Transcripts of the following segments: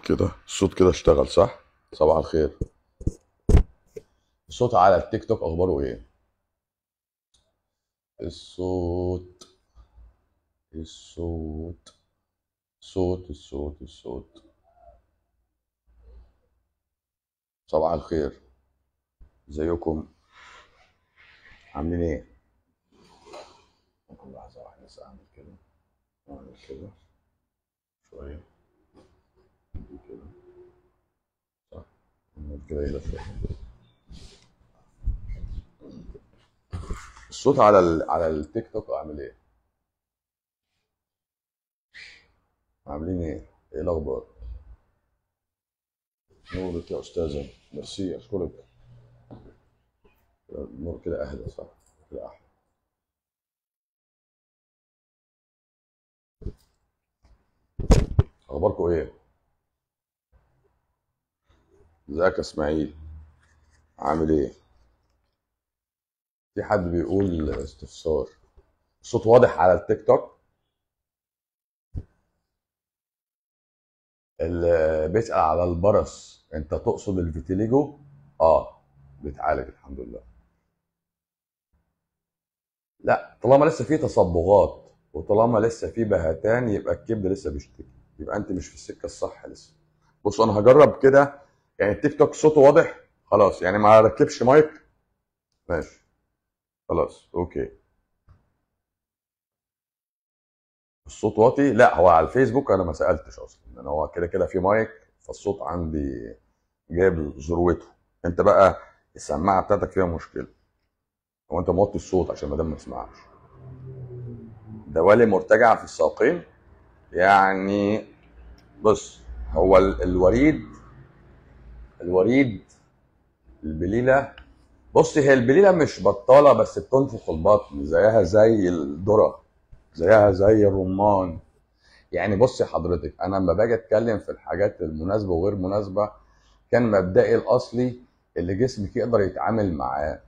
كده الصوت كده اشتغل صح صباح الخير الصوت على التيك توك اخباره ايه الصوت الصوت صوت الصوت الصوت صباح الخير ازيكم عاملين ايه ممكن لحظة واحدة بس اعمل كده اعمل كده شوية كده صح اعمل كده كده شوية الصوت على ال... على التيك توك عامل ايه عاملين ايه ايه الاخبار نورك يا استاذة ميرسي اشكرك النور كده اهدى صح كده احلى اخباركم ايه ازيك يا اسماعيل عامل ايه في حد بيقول استفسار الصوت واضح على التيك توك اللي بيسأل على البرص انت تقصد الفيتيليجو اه بيتعالج الحمد لله لا طالما لسه في تصبغات وطالما لسه في بهتان يبقى الكبد لسه بيشتكي يبقى انت مش في السكه الصح لسه بص انا هجرب كده يعني التيك توك صوته واضح خلاص يعني ما ركبش مايك ماشي خلاص اوكي الصوت واطي لا هو على الفيسبوك انا ما سالتش اصلا لان هو كده كده في مايك فالصوت عندي جايب ذروته انت بقى السماعه بتاعتك فيها مشكله هو انت موطي الصوت عشان المدام ما تسمعش دوالي مرتجعه في الساقين يعني بص هو ال- الوريد الوريد البليله بص هي البليله مش بطاله بس بتنفخ البطن زيها زي الذره زيها زي الرمان يعني بصي حضرتك انا لما باجي اتكلم في الحاجات المناسبه وغير مناسبه كان مبدئي الاصلي اللي جسمك يقدر يتعامل معاه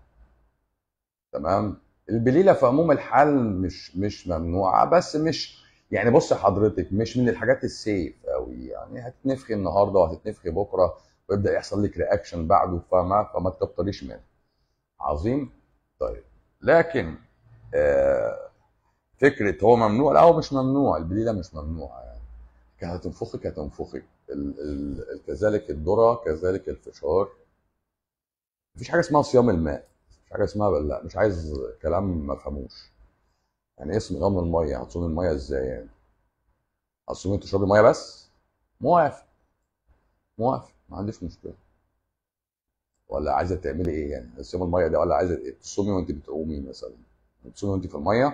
تمام البليله في عموم الحال مش مش ممنوعه بس مش يعني بص حضرتك مش من الحاجات السيف قوي يعني هتتنفخي النهارده وهتتنفخي بكره ويبدا يحصل لك رياكشن بعده فما فما تكتريش منه عظيم طيب لكن آه فكره هو ممنوع لا هو مش ممنوع البليله مش ممنوعه يعني كانت هتنفخك هتنفخك ال- ال- ال- كذلك الذره كذلك الفشار مفيش حاجه اسمها صيام الماء مفيش حاجه اسمها لا مش عايز كلام ما فهموش يعني ايه صيام الميه هتصومي الميه ازاي يعني هتصومي تشربي ميه بس موافق موافق ما عنديش مشكله ولا عايزه تعملي ايه يعني صيام الميه ده ولا عايزه إيه؟ تصومي وانت بتقومي مثلا تصومي وانت في الميه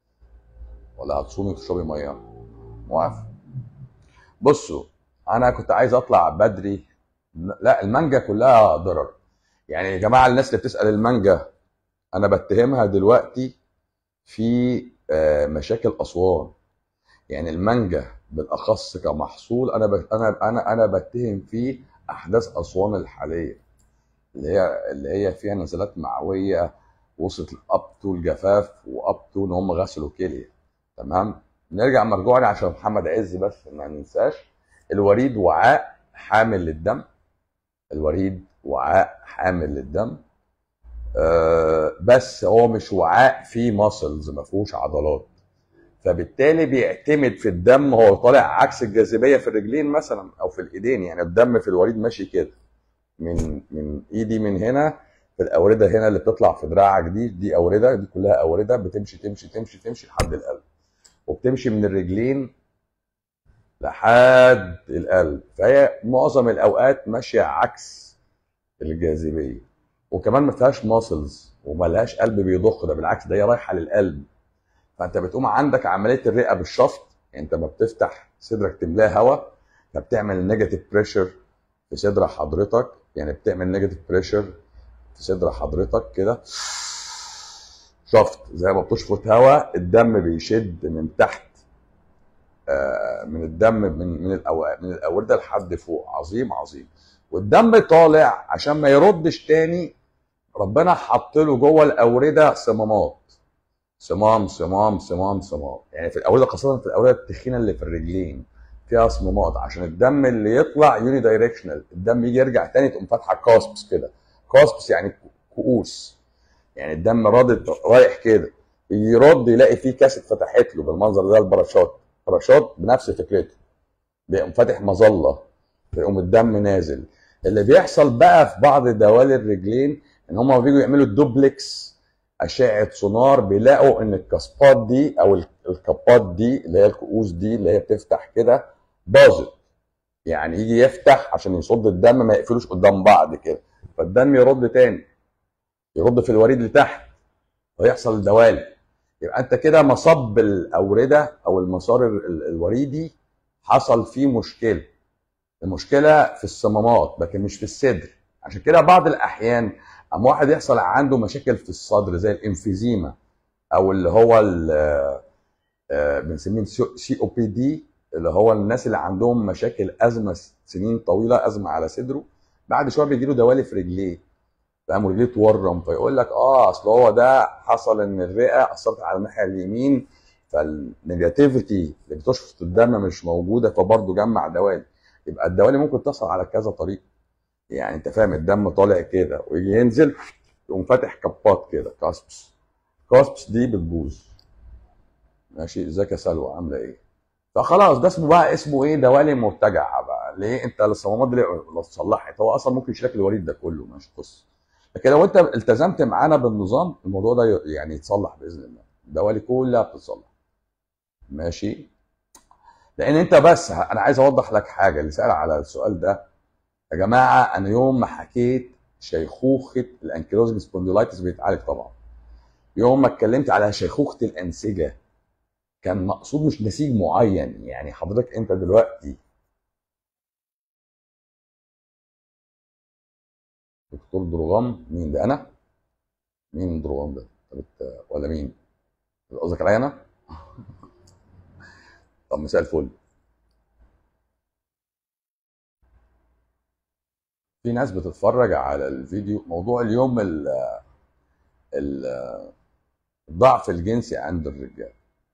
ولا هتصومي وتشربي ميه موافق بصوا انا كنت عايز اطلع بدري لا المانجا كلها ضرر يعني يا جماعه الناس اللي بتسال المانجا انا بتهمها دلوقتي في آه، مشاكل اسوان يعني المانجا بالاخص كمحصول انا ب... انا انا انا بتهم فيه احداث اسوان الحاليه اللي هي اللي هي فيها نزلات معويه وصلت اب تو الجفاف واب تو ان هم غسلوا كليه تمام نرجع مرجوعنا عشان محمد عز بس ما ننساش الوريد وعاء حامل للدم الوريد وعاء حامل للدم آه بس هو مش وعاء فيه ماسلز ما فيهوش عضلات فبالتالي بيعتمد في الدم هو طالع عكس الجاذبيه في الرجلين مثلا او في الايدين يعني الدم في الوريد ماشي كده من من ايدي من هنا في الاورده هنا اللي بتطلع في دراعك دي دي اورده دي كلها اورده بتمشي تمشي تمشي تمشي لحد القلب وبتمشي من الرجلين لحد القلب فهي معظم الاوقات ماشيه عكس الجاذبيه وكمان ما فيهاش ماسلز وما لهاش قلب بيضخ ده بالعكس ده هي رايحه للقلب فانت بتقوم عندك عمليه الرئه بالشفط يعني انت ما بتفتح صدرك تملاه هواء فبتعمل نيجاتيف بريشر في صدر حضرتك يعني بتعمل نيجاتيف بريشر في صدر حضرتك كده شفط زي ما بتشفط هواء الدم بيشد من تحت آه، من الدم من من الأو- من الاورده لحد فوق عظيم عظيم والدم طالع عشان ما يردش تاني ربنا حط له جوه الاورده صمامات صمام صمام صمام صمام يعني في الاورده خاصه في الاورده التخينه اللي في الرجلين فيها صمامات عشان الدم اللي يطلع يوني دايركشنال الدم يجي يرجع تاني تقوم فاتحه كاسبس كده كاسبس يعني كؤوس يعني الدم رادد رايح كده يرد يلاقي فيه كاسه فتحت له بالمنظر ده البراشات براشات بنفس فكرته بيقوم فاتح مظله فيقوم الدم نازل اللي بيحصل بقى في بعض دوالي الرجلين ان هم بيجوا يعملوا الدوبلكس اشعه سونار بيلاقوا ان الكاسبات دي او الكابات دي اللي هي الكؤوس دي اللي هي بتفتح كده باظت يعني يجي يفتح عشان يصد الدم ما يقفلوش قدام بعض كده فالدم يرد تاني يرد في الوريد لتحت ويحصل دوالي يبقى انت كده مصب الاورده او المسار الوريدي حصل فيه مشكله المشكله في الصمامات لكن مش في الصدر عشان كده بعض الاحيان اما واحد يحصل عنده مشاكل في الصدر زي الانفيزيما او اللي هو آه، بنسميه سي او بي دي اللي هو الناس اللي عندهم مشاكل ازمه سنين طويله ازمه على صدره بعد شويه بيجي له دوالي في رجليه فاهم رجليه تورم فيقول لك اه اصل هو ده حصل ان الرئه اثرت على الناحيه اليمين فالنيجاتيفيتي اللي بتشفط الدم مش موجوده فبرضه جمع دوالي يبقى الدوالي ممكن تصل على كذا طريقه يعني انت فاهم الدم طالع كده ويجي ينزل يقوم فاتح كبات كده كاسبس كاسبس دي بتبوظ ماشي ازيك يا سلوى عامله ايه فخلاص ده اسمه بقى اسمه ايه دوالي مرتجعه بقى ليه انت الصمامات دي لو اتصلحت هو اصلا ممكن يشيلك الوريد ده كله مش قصه لكن لو انت التزمت معانا بالنظام الموضوع ده يعني يتصلح باذن الله الدوالي كلها بتتصلح ماشي لان انت بس انا عايز اوضح لك حاجه اللي سال على السؤال ده يا جماعه انا يوم ما حكيت شيخوخه الانكيلوزنج سبونديلايتس بيتعالج طبعا يوم ما اتكلمت على شيخوخه الانسجه كان مقصود مش نسيج معين يعني حضرتك انت دلوقتي دكتور دروغام مين ده انا مين دروغام ده طب ولا مين قصدك عليا انا طب مساء الفل في ناس بتتفرج على الفيديو موضوع اليوم ال الضعف الجنسي عند الرجال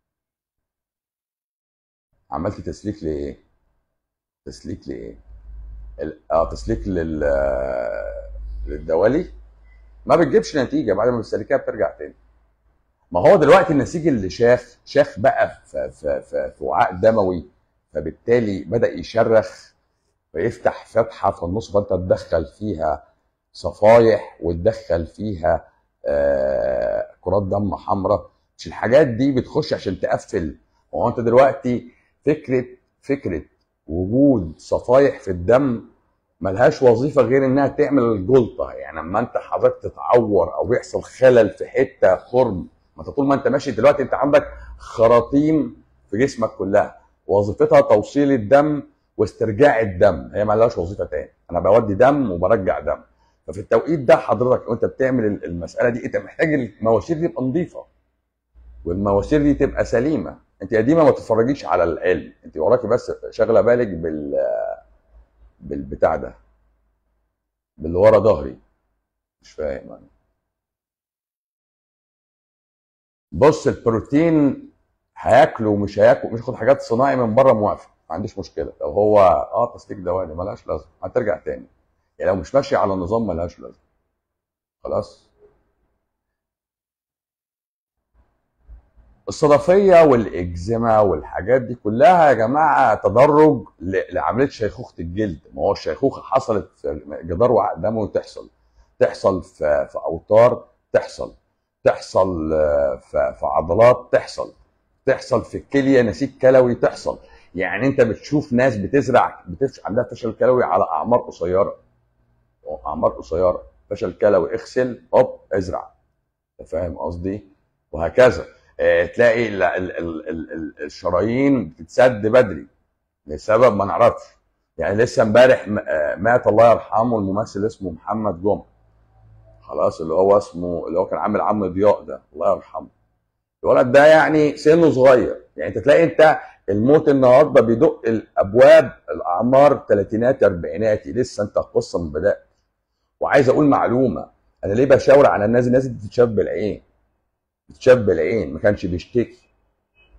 عملت تسليك لايه تسليك لايه اه تسليك لل للدوالي ما بتجيبش نتيجه بعد ما بتسلكها بترجع تاني ما هو دلوقتي النسيج اللي شاف شاف بقى في, في, في, في وعاء دموي فبالتالي بدا يشرخ فيفتح فتحه في النص فانت تدخل فيها صفايح وتدخل فيها آه كرات دم حمراء مش الحاجات دي بتخش عشان تقفل هو انت دلوقتي فكره فكره وجود صفايح في الدم ملهاش وظيفه غير انها تعمل الجلطه يعني لما انت حضرتك تتعور او يحصل خلل في حته خرم ما انت طول ما انت ماشي دلوقتي انت عندك خراطيم في جسمك كلها وظيفتها توصيل الدم واسترجاع الدم هي ما لهاش وظيفه تاني انا بودي دم وبرجع دم ففي التوقيت ده حضرتك وانت بتعمل المساله دي انت محتاج المواسير دي تبقى نظيفه والمواسير دي تبقى سليمه انت يا ديما ما تتفرجيش على العلم انت وراكي بس شاغله بالك بال بالبتاع ده باللي ورا ظهري مش فاهم انا بص البروتين هياكله ومش هياكل مش هياخد حاجات صناعي من بره موافق ما عنديش مشكله لو هو اه تسليك دوالي ملهاش لازمه هترجع تاني يعني لو مش ماشي على النظام ملهاش لازمه خلاص الصدفيه والاكزيما والحاجات دي كلها يا جماعه تدرج لعمليه شيخوخه الجلد ما هو الشيخوخه حصلت في جدار وعاء دموي تحصل تحصل في, في اوتار تحصل تحصل في, في عضلات تحصل تحصل في الكليه نسيج كلوي تحصل يعني انت بتشوف ناس بتزرع بتفش عندها فشل كلوي على اعمار قصيره اعمار قصيره فشل كلوي اغسل هوب ازرع انت فاهم قصدي وهكذا اه تلاقي ال ال ال ال الشرايين بتتسد بدري لسبب ما نعرفش يعني لسه امبارح مات الله يرحمه الممثل اسمه محمد جمعه خلاص اللي هو اسمه اللي هو كان عامل عم ضياء ده الله يرحمه الولد ده يعني سنه صغير يعني انت تلاقي انت الموت النهارده بيدق الابواب الاعمار ثلاثينات اربعيناتي لسه انت القصه من بدات وعايز اقول معلومه انا ليه بشاور على الناس الناس دي بتتشاف بالعين بتتشاف بالعين ما كانش بيشتكي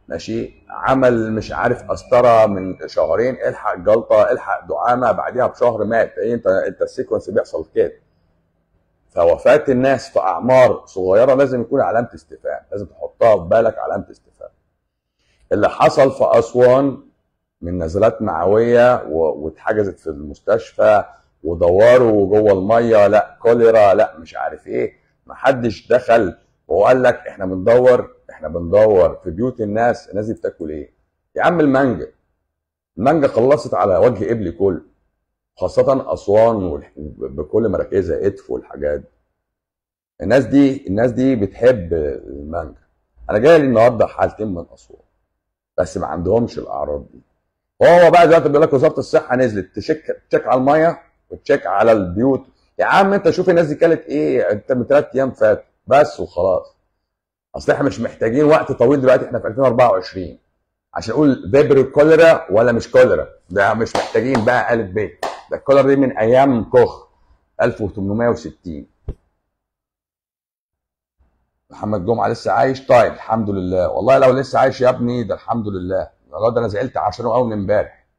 ماشي عمل مش عارف قسطره من شهرين الحق جلطه الحق دعامه بعديها بشهر مات ايه انت انت السيكونس بيحصل كده فوفاه الناس في اعمار صغيره لازم يكون علامه استفهام لازم تحطها في بالك علامه استفهام اللي حصل في اسوان من نزلات معويه و- واتحجزت في المستشفى ودوروا جوه الميه لا كوليرا لا مش عارف ايه محدش دخل وقال لك احنا بندور احنا بندور في بيوت الناس الناس دي بتاكل ايه يا عم المانجا المانجا خلصت على وجه قبلي كله خاصة أسوان والح- بكل مراكزها إدف والحاجات دي. الناس دي الناس دي بتحب المانجا أنا جاي لي النهارده حالتين من أسوان بس ما عندهمش الأعراض دي وهو بقى دلوقتي بيقول لك وزارة الصحة نزلت تشيك تشيك على المية وتشيك على البيوت يا عم أنت شوف الناس دي كانت إيه أنت من ثلاث أيام فاتوا بس وخلاص اصل احنا مش محتاجين وقت طويل دلوقتي احنا في 2024 عشان نقول فيبري كوليرا ولا مش كوليرا ده مش محتاجين بقى الف ب ده الكوليرا دي من ايام كوخ 1860 محمد جمعه لسه عايش طيب الحمد لله والله لو لسه عايش يا ابني ده الحمد لله والله ده انا زعلت عشانه قوي من امبارح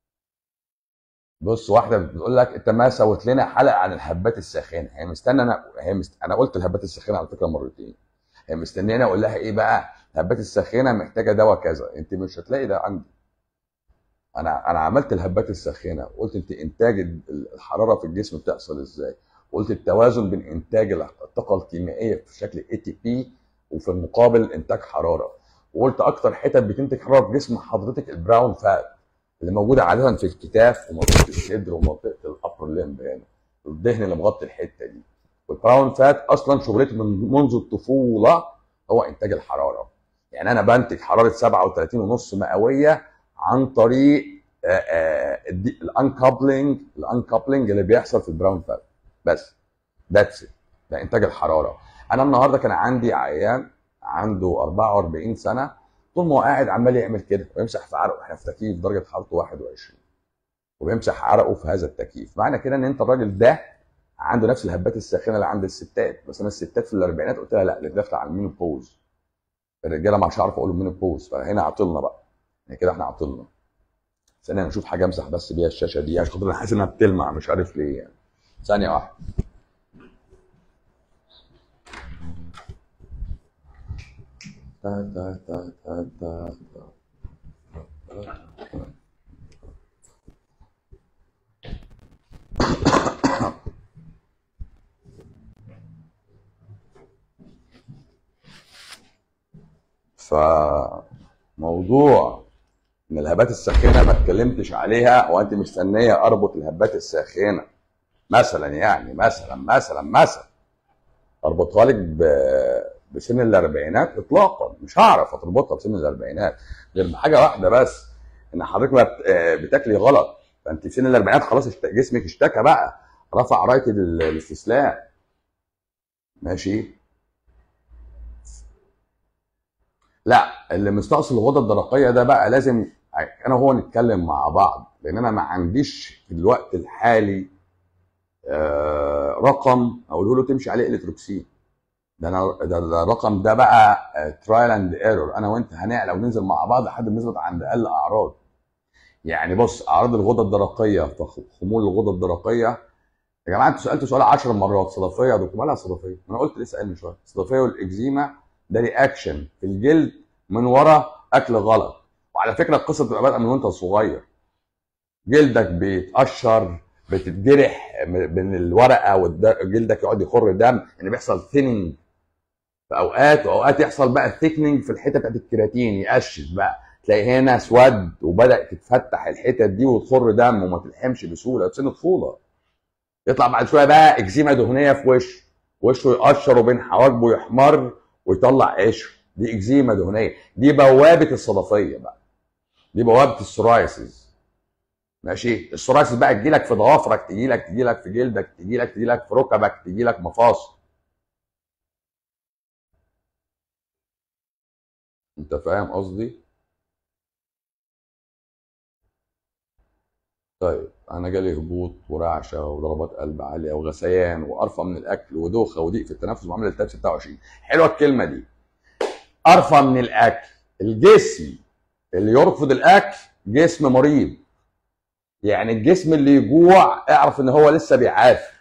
بص واحده بتقول لك انت ما سويت لنا حلقه عن الهبات الساخنه هي مستنى انا هي مست... انا قلت الهبات الساخنه على فكره مرتين هي مستنياني اقول لها ايه بقى الهبات الساخنه محتاجه دواء كذا انت مش هتلاقي ده عندي انا انا عملت الهبات الساخنه قلت انت انتاج ال- الحراره في الجسم بتحصل ازاي قلت التوازن بين انتاج الطاقه الكيميائيه في شكل اي تي بي وفي المقابل انتاج حراره وقلت اكتر حتت بتنتج حراره في جسم حضرتك البراون فات اللي موجوده عاده في الكتاف ومنطقه الصدر ومنطقه الابر ليمب هنا الدهن اللي مغطي الحته دي والبراون فات اصلا شغلته من منذ الطفوله هو انتاج الحراره يعني انا بنتج حراره 37 ونص مئويه عن طريق الانكابلنج الانكابلنج اللي بيحصل في البراون فات بس ذاتس ده انتاج الحراره انا النهارده كان عندي عيان عنده 44 سنه طول ما هو قاعد عمال يعمل كده ويمسح في عرقه احنا في تكييف درجه حرارته 21 وبيمسح عرقه في هذا التكييف معنى كده ان انت الراجل ده عنده نفس الهبات الساخنه اللي عند الستات بس انا الستات في الاربعينات قلت لها لا اللي داخله على المينوبوز الرجاله مش عارف اقول المينوبوز فهنا عطلنا بقى يعني كده احنا عطلنا ثانيه نشوف حاجه امسح بس بيها الشاشه دي عشان خاطر انا حاسس انها بتلمع مش عارف ليه يعني ثانيه واحده تا تا تا تا تا تا. فموضوع ان الهبات الساخنه ما اتكلمتش عليها وانت مستنيه اربط الهبات الساخنه مثلا يعني مثلا مثلا مثلا اربطها لك ب- بسن الاربعينات اطلاقا مش هعرف اربطها بسن الاربعينات غير بحاجه واحده بس ان حضرتك ما بت- آه، بتاكلي غلط فانت في سن الاربعينات خلاص اشت- جسمك اشتكى بقى رفع رايه ال- الاستسلام ماشي لا اللي مستأصل الغدة الدرقية ده بقى لازم انا وهو نتكلم مع بعض لان انا ما عنديش في الوقت الحالي آه، رقم اقوله له تمشي عليه الكتروكسين ده انا ده ده الرقم ده بقى ترايل اند ايرور انا وانت هنعلى وننزل مع بعض لحد ما نثبت عند اقل اعراض يعني بص اعراض الغده الدرقيه خمول الغده الدرقيه يا جماعه انتوا سالتوا سؤال 10 مرات صدفيه يا دكتور مالها صدفيه؟ انا قلت لسه قايل من شويه الصدفيه والاكزيما ده رياكشن في الجلد من ورا اكل غلط وعلى فكره القصه بتبقى بادئه من وانت صغير جلدك بيتقشر بتتجرح من الورقه وجلدك يقعد يخر دم يعني بيحصل ثيننج في اوقات واوقات يحصل بقى ثيكننج في الحته بتاعت الكيراتين يقشش بقى تلاقي هنا اسود وبدا تتفتح الحتت دي وتخر دم وما تلحمش بسهوله في سن طفوله يطلع بعد شويه بقى اكزيما دهنيه في وشه وشه يقشر وبين حواجبه يحمر ويطلع قشر دي اكزيما دهنيه دي بوابه الصدفيه بقى دي بوابه السورايسز ماشي السورايسز بقى تجيلك في ضوافرك تجيلك تجيلك في جلدك تجيلك تجيلك في ركبك تجيلك مفاصل انت فاهم قصدي طيب انا جالي هبوط ورعشه وضربات قلب عاليه وغثيان وقرفه من الاكل ودوخه وضيق في التنفس وعامل التاب 26 حلوه الكلمه دي قرفه من الاكل الجسم اللي يرفض الاكل جسم مريض يعني الجسم اللي يجوع اعرف ان هو لسه بيعافر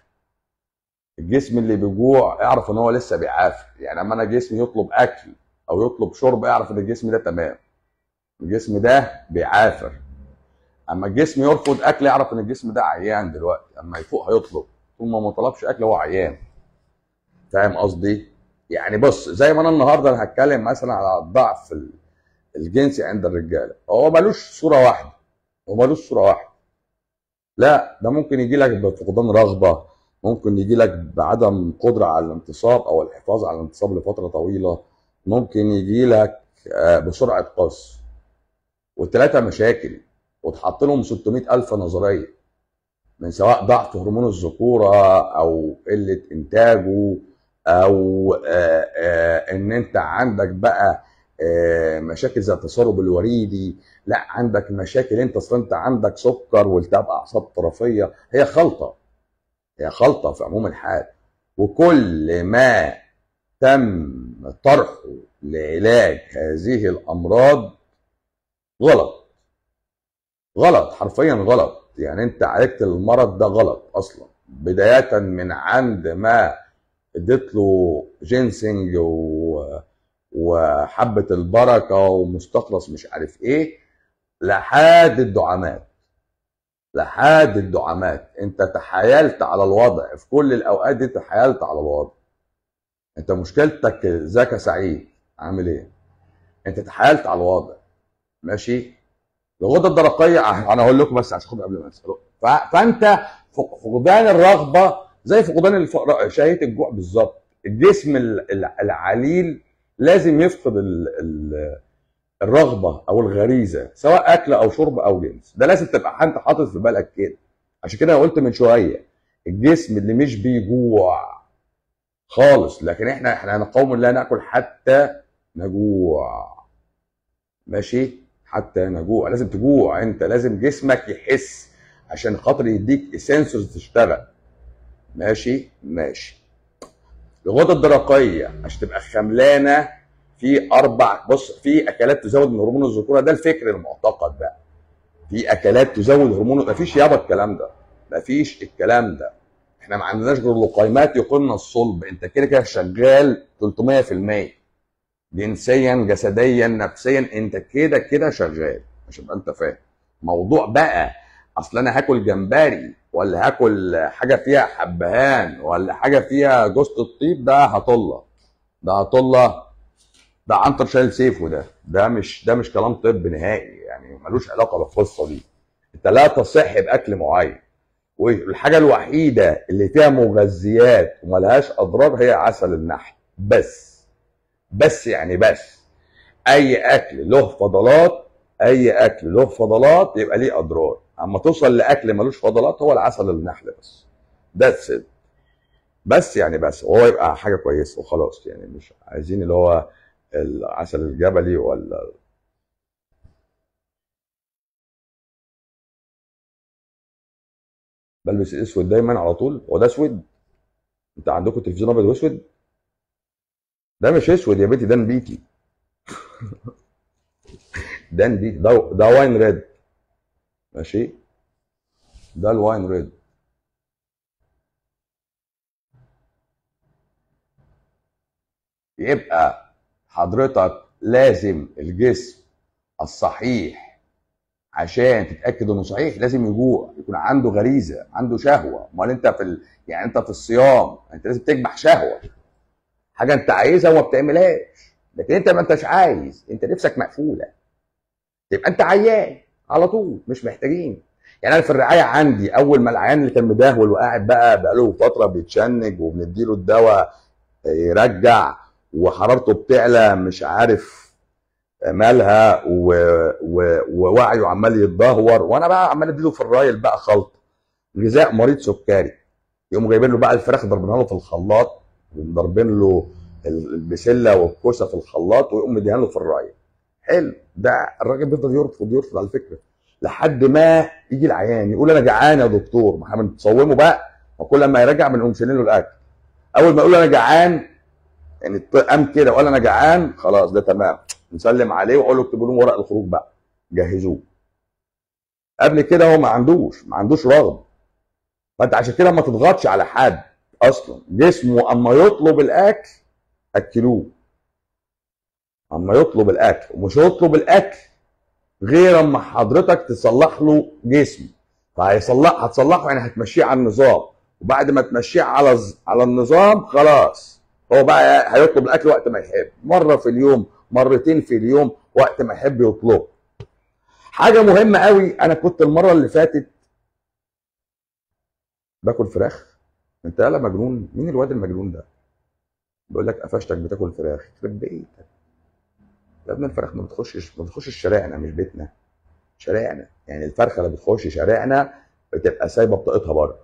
الجسم اللي بيجوع اعرف ان هو لسه بيعافر يعني اما انا جسمي يطلب اكل او يطلب شرب اعرف ان الجسم ده تمام الجسم ده بيعافر اما الجسم يرفض اكل يعرف ان الجسم ده عيان دلوقتي اما يفوق هيطلب طول ما ما طلبش اكل هو عيان فاهم قصدي يعني بص زي ما انا النهارده انا هتكلم مثلا على الضعف الجنسي عند الرجاله هو ملوش صوره واحده هو ملوش صوره واحده لا ده ممكن يجي لك بفقدان رغبه ممكن يجي لك بعدم قدره على الانتصاب او الحفاظ على الانتصاب لفتره طويله ممكن يجي لك آه، بسرعه قص والثلاثه مشاكل وتحط لهم 600 الف نظريه من سواء ضعف هرمون الذكوره او قله انتاجه او آآ آه، آآ آه، ان انت عندك بقى آه، مشاكل زي التسرب الوريدي لا عندك مشاكل انت اصلا انت عندك سكر والتهاب اعصاب طرفيه هي خلطه هي خلطه في عموم الحال وكل ما تم طرحه لعلاج هذه الامراض غلط غلط حرفيا غلط يعني انت عالجت المرض ده غلط اصلا بدايه من عند ما اديت له جينسينج و وحبة البركة ومستخلص مش عارف ايه لحد الدعامات لحد الدعامات انت تحايلت على الوضع في كل الاوقات دي تحايلت على الوضع انت مشكلتك ذاك سعيد عامل ايه انت تحايلت على الوضع ماشي الغدة الدرقية انا هقول لكم بس عشان قبل ما اسال فانت فقدان الرغبة زي فقدان شهية الجوع بالظبط الجسم العليل لازم يفقد ال ال الرغبه او الغريزه سواء اكل او شرب او جنس ده لازم تبقى انت حاطط في بالك كده عشان كده قلت من شويه الجسم اللي مش بيجوع خالص لكن احنا احنا قوم لا ناكل حتى نجوع ماشي حتى نجوع لازم تجوع انت لازم جسمك يحس عشان خاطر يديك سنسورز تشتغل ماشي ماشي الغده الدرقيه عشان تبقى خملانه في اربع بص في اكلات تزود من هرمون الذكوره ده الفكر المعتقد بقى في اكلات تزود هرمون مفيش يابا الكلام ده مفيش الكلام ده احنا ما عندناش غير لقيمات يقولنا الصلب انت كده كده شغال 300% جنسيا جسديا نفسيا انت كده كده شغال عشان تبقى انت فاهم موضوع بقى اصل انا هاكل جمبري ولا هاكل حاجه فيها حبهان ولا حاجه فيها جوز الطيب ده هطله ده هطله ده عنتر شايل سيفه ده ده مش ده مش كلام طب نهائي يعني ملوش علاقه بالقصه دي انت لا تصح باكل معين والحاجه الوحيده اللي فيها مغذيات وملهاش اضرار هي عسل النحل بس بس يعني بس اي اكل له فضلات اي اكل له فضلات يبقى ليه اضرار اما توصل لاكل ملوش فضلات هو العسل النحل بس ذاتس ات بس يعني بس هو يبقى حاجه كويسه وخلاص يعني مش عايزين اللي هو العسل الجبلي ولا بلبس اسود دايما على طول هو ده اسود انت عندكم تلفزيون ابيض واسود ده مش اسود يا بنتي ده نبيتي ده نبيتي ده ده واين ريد ماشي ده الواين ريد يبقى حضرتك لازم الجسم الصحيح عشان تتاكد انه صحيح لازم يجوع يكون عنده غريزه عنده شهوه امال انت في ال... يعني انت في الصيام انت لازم تكبح شهوه حاجه انت عايزها وما بتعملهاش لكن انت ما انتش عايز انت نفسك مقفوله تبقى انت عيان على طول مش محتاجين يعني انا في الرعايه عندي اول ما العيان اللي كان مدهول وقاعد بقى بقاله فتره بيتشنج وبنديله الدواء يرجع وحرارته بتعلى مش عارف مالها و... و... ووعيه عمال يتدهور وانا بقى عمال اديله في الرايل بقى خلط غذاء مريض سكري يقوموا جايبين له بقى الفراخ ضربينها له في الخلاط ضاربين له البسله والكوسه في الخلاط ويقوم مديها له في الرايل حلو ده الراجل بيفضل يرفض يرفض على فكره لحد ما يجي العيان يقول انا جعان يا دكتور ما احنا بنصومه بقى وكل ما يرجع بنقوم شايلين له الاكل اول ما يقول انا جعان يعني قام كده وقال انا جعان خلاص ده تمام نسلم عليه واقول له اكتبوا لهم ورق الخروج بقى جهزوه قبل كده هو ما عندوش ما عندوش رغبه فانت عشان كده ما تضغطش على حد اصلا جسمه اما يطلب الاكل اكلوه اما يطلب الاكل ومش هيطلب الاكل غير اما حضرتك تصلح له جسمه فهيصلح هتصلحه يعني هتمشيه على النظام وبعد ما تمشيه على على النظام خلاص هو بقى هيطلب الاكل وقت ما يحب مره في اليوم مرتين في اليوم وقت ما يحب يطلب حاجه مهمه قوي انا كنت المره اللي فاتت باكل فراخ انت يالا مجنون مين الواد المجنون ده بيقول لك قفشتك بتاكل فراخ يخرب بيتك يا ابني الفراخ ما بتخشش ما بتخشش شارعنا مش بيتنا شارعنا يعني الفرخه اللي بتخش شارعنا بتبقى سايبه بطاقتها بره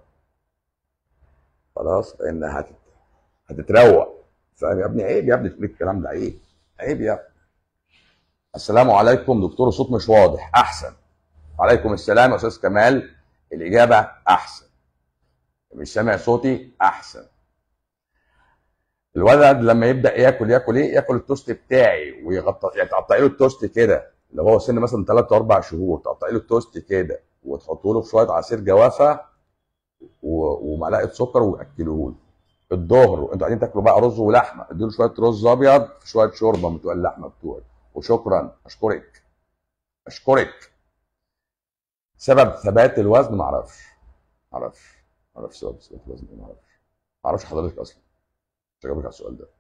خلاص لان هت... هتتروق فاهم يا ابني عيب يا ابني تقول الكلام ده عيب عيب يا ابني السلام عليكم دكتور الصوت مش واضح احسن وعليكم السلام يا استاذ كمال الاجابه احسن مش سامع صوتي احسن الولد لما يبدا ياكل ياكل ايه ياكل التوست بتاعي ويغطى يعني تقطعي له التوست كده لو هو سن مثلا 3 4 شهور تقطعي له التوست كده وتحطوا له في شويه عصير جوافه ومعلقه سكر واكلوه له الظهر انتوا قاعدين تاكلوا بقى رز ولحمه ادوا له شويه رز ابيض في شويه شوربه من بتوع اللحمه بتوعي وشكرا اشكرك اشكرك سبب ثبات الوزن ما اعرفش ما اعرفش ما اعرفش سبب ثبات الوزن ما اعرفش ما اعرفش حضرتك اصلا مش هجاوبك على السؤال ده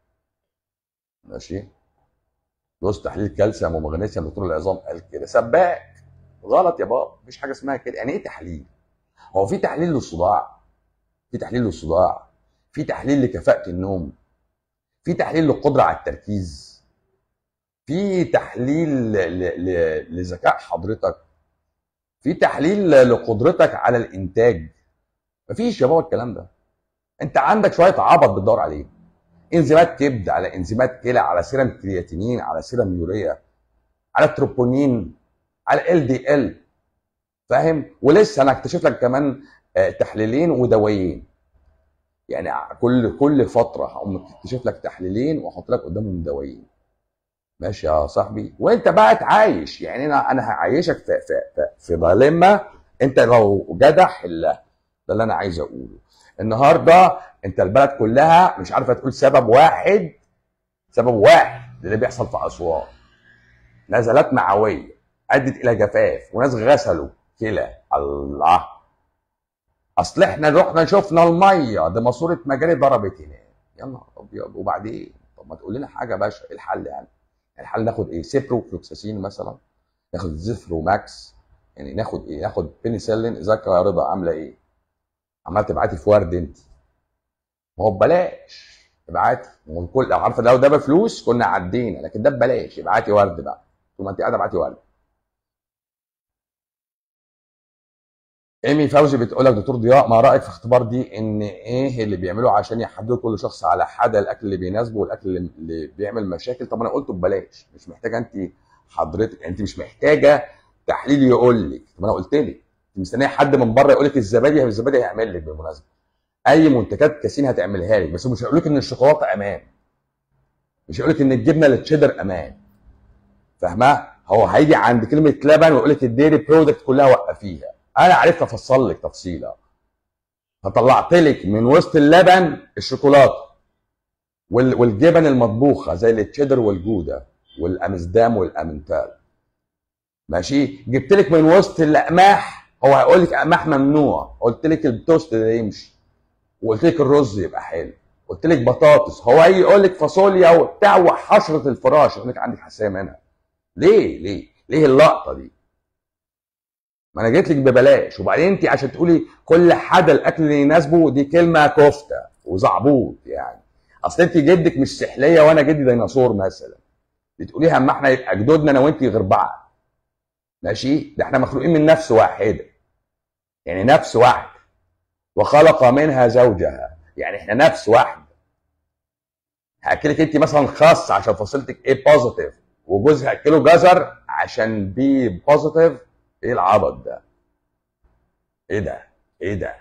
ماشي دوز تحليل كالسيوم ومغنيسيوم دكتور العظام قال كده سباك غلط يا بابا مفيش حاجه اسمها كده يعني ايه تحليل هو في تحليل للصداع في تحليل للصداع في تحليل لكفاءه النوم في تحليل للقدره على التركيز في تحليل لذكاء حضرتك في تحليل لقدرتك على الانتاج مفيش يا بابا الكلام ده انت عندك شويه عبط بتدور عليه انزيمات كبد على انزيمات كلى على سيرم كرياتينين على سيرم يوريا على تروبونين على ال دي ال فاهم ولسه انا اكتشف لك كمان آه، تحليلين ودوايين يعني كل كل فتره هقوم اكتشف لك تحليلين واحط لك قدامهم دوايين ماشي يا صاحبي وانت بقى تعايش يعني انا انا هعيشك في في في, في ظلمه انت لو جدع حلها ده اللي انا عايز اقوله النهارده انت البلد كلها مش عارفه تقول سبب واحد سبب واحد اللي بيحصل في اسوان نزلات معويه ادت الى جفاف وناس غسلوا كلى الله اصل احنا رحنا شفنا الميه دي ماسوره مجاري ضربت هنا يا نهار ابيض وبعدين طب ما تقول لنا حاجه يا باشا ايه الحل يعني الحل ناخد ايه سيبرو فلوكساسين مثلا ناخد زيفرو ماكس يعني ناخد ايه ناخد بينيسيلين ذاكره يا رضا عامله ايه عمال تبعتي في ورد انت ما هو ببلاش ابعتي ما هو الكل لو عارفه لو ده بفلوس كنا عدينا لكن ده ببلاش ابعتي ورد بقى طول ما انت قاعده ابعتي ورد ايمي فوزي بتقول لك دكتور ضياء ما رايك في اختبار دي ان ايه اللي بيعملوا عشان يحددوا كل شخص على حدا الاكل اللي بيناسبه والاكل اللي بيعمل مشاكل طب انا قلته ببلاش مش محتاجه انت حضرتك انت مش محتاجه تحليل يقول لك طب انا قلت لك مستنيه حد من بره يقول لك الزبادي الزبادي هيعمل لك بالمناسبه اي منتجات كاسين هتعملها لك بس مش هيقول لك ان الشوكولاته امان مش هيقول لك ان الجبنه التشيدر امان فاهمه هو هيجي عند كلمه لبن ويقول لك الديري برودكت كلها وقفيها انا عرفت افصل لك تفصيله فطلعت لك من وسط اللبن الشوكولاته والجبن المطبوخه زي التشيدر والجوده والامسدام والامنتال ماشي جبت لك من وسط الاقماح هو هيقول لك اقماح ممنوع قلت لك التوست ده يمشي وقلت لك الرز يبقى حلو قلت لك بطاطس هو هيجي يقول لك فاصوليا وبتاع وحشره الفراش يقول لك عندك حساسيه منها ليه ليه ليه اللقطه دي ما انا جيت لك ببلاش وبعدين انت عشان تقولي كل حدا الاكل اللي يناسبه دي كلمه كفته وزعبوط يعني اصل انت جدك مش سحليه وانا جدي ديناصور مثلا بتقوليها اما احنا يبقى جدودنا انا وانت غير بعض ماشي ده احنا مخلوقين من نفس واحده يعني نفس واحده وخلق منها زوجها يعني احنا نفس واحده هاكلك انت مثلا خاص عشان فصيلتك ايه بوزيتيف وجوزها اكله جزر عشان بي بوزيتيف ايه العبط ده ايه ده ايه ده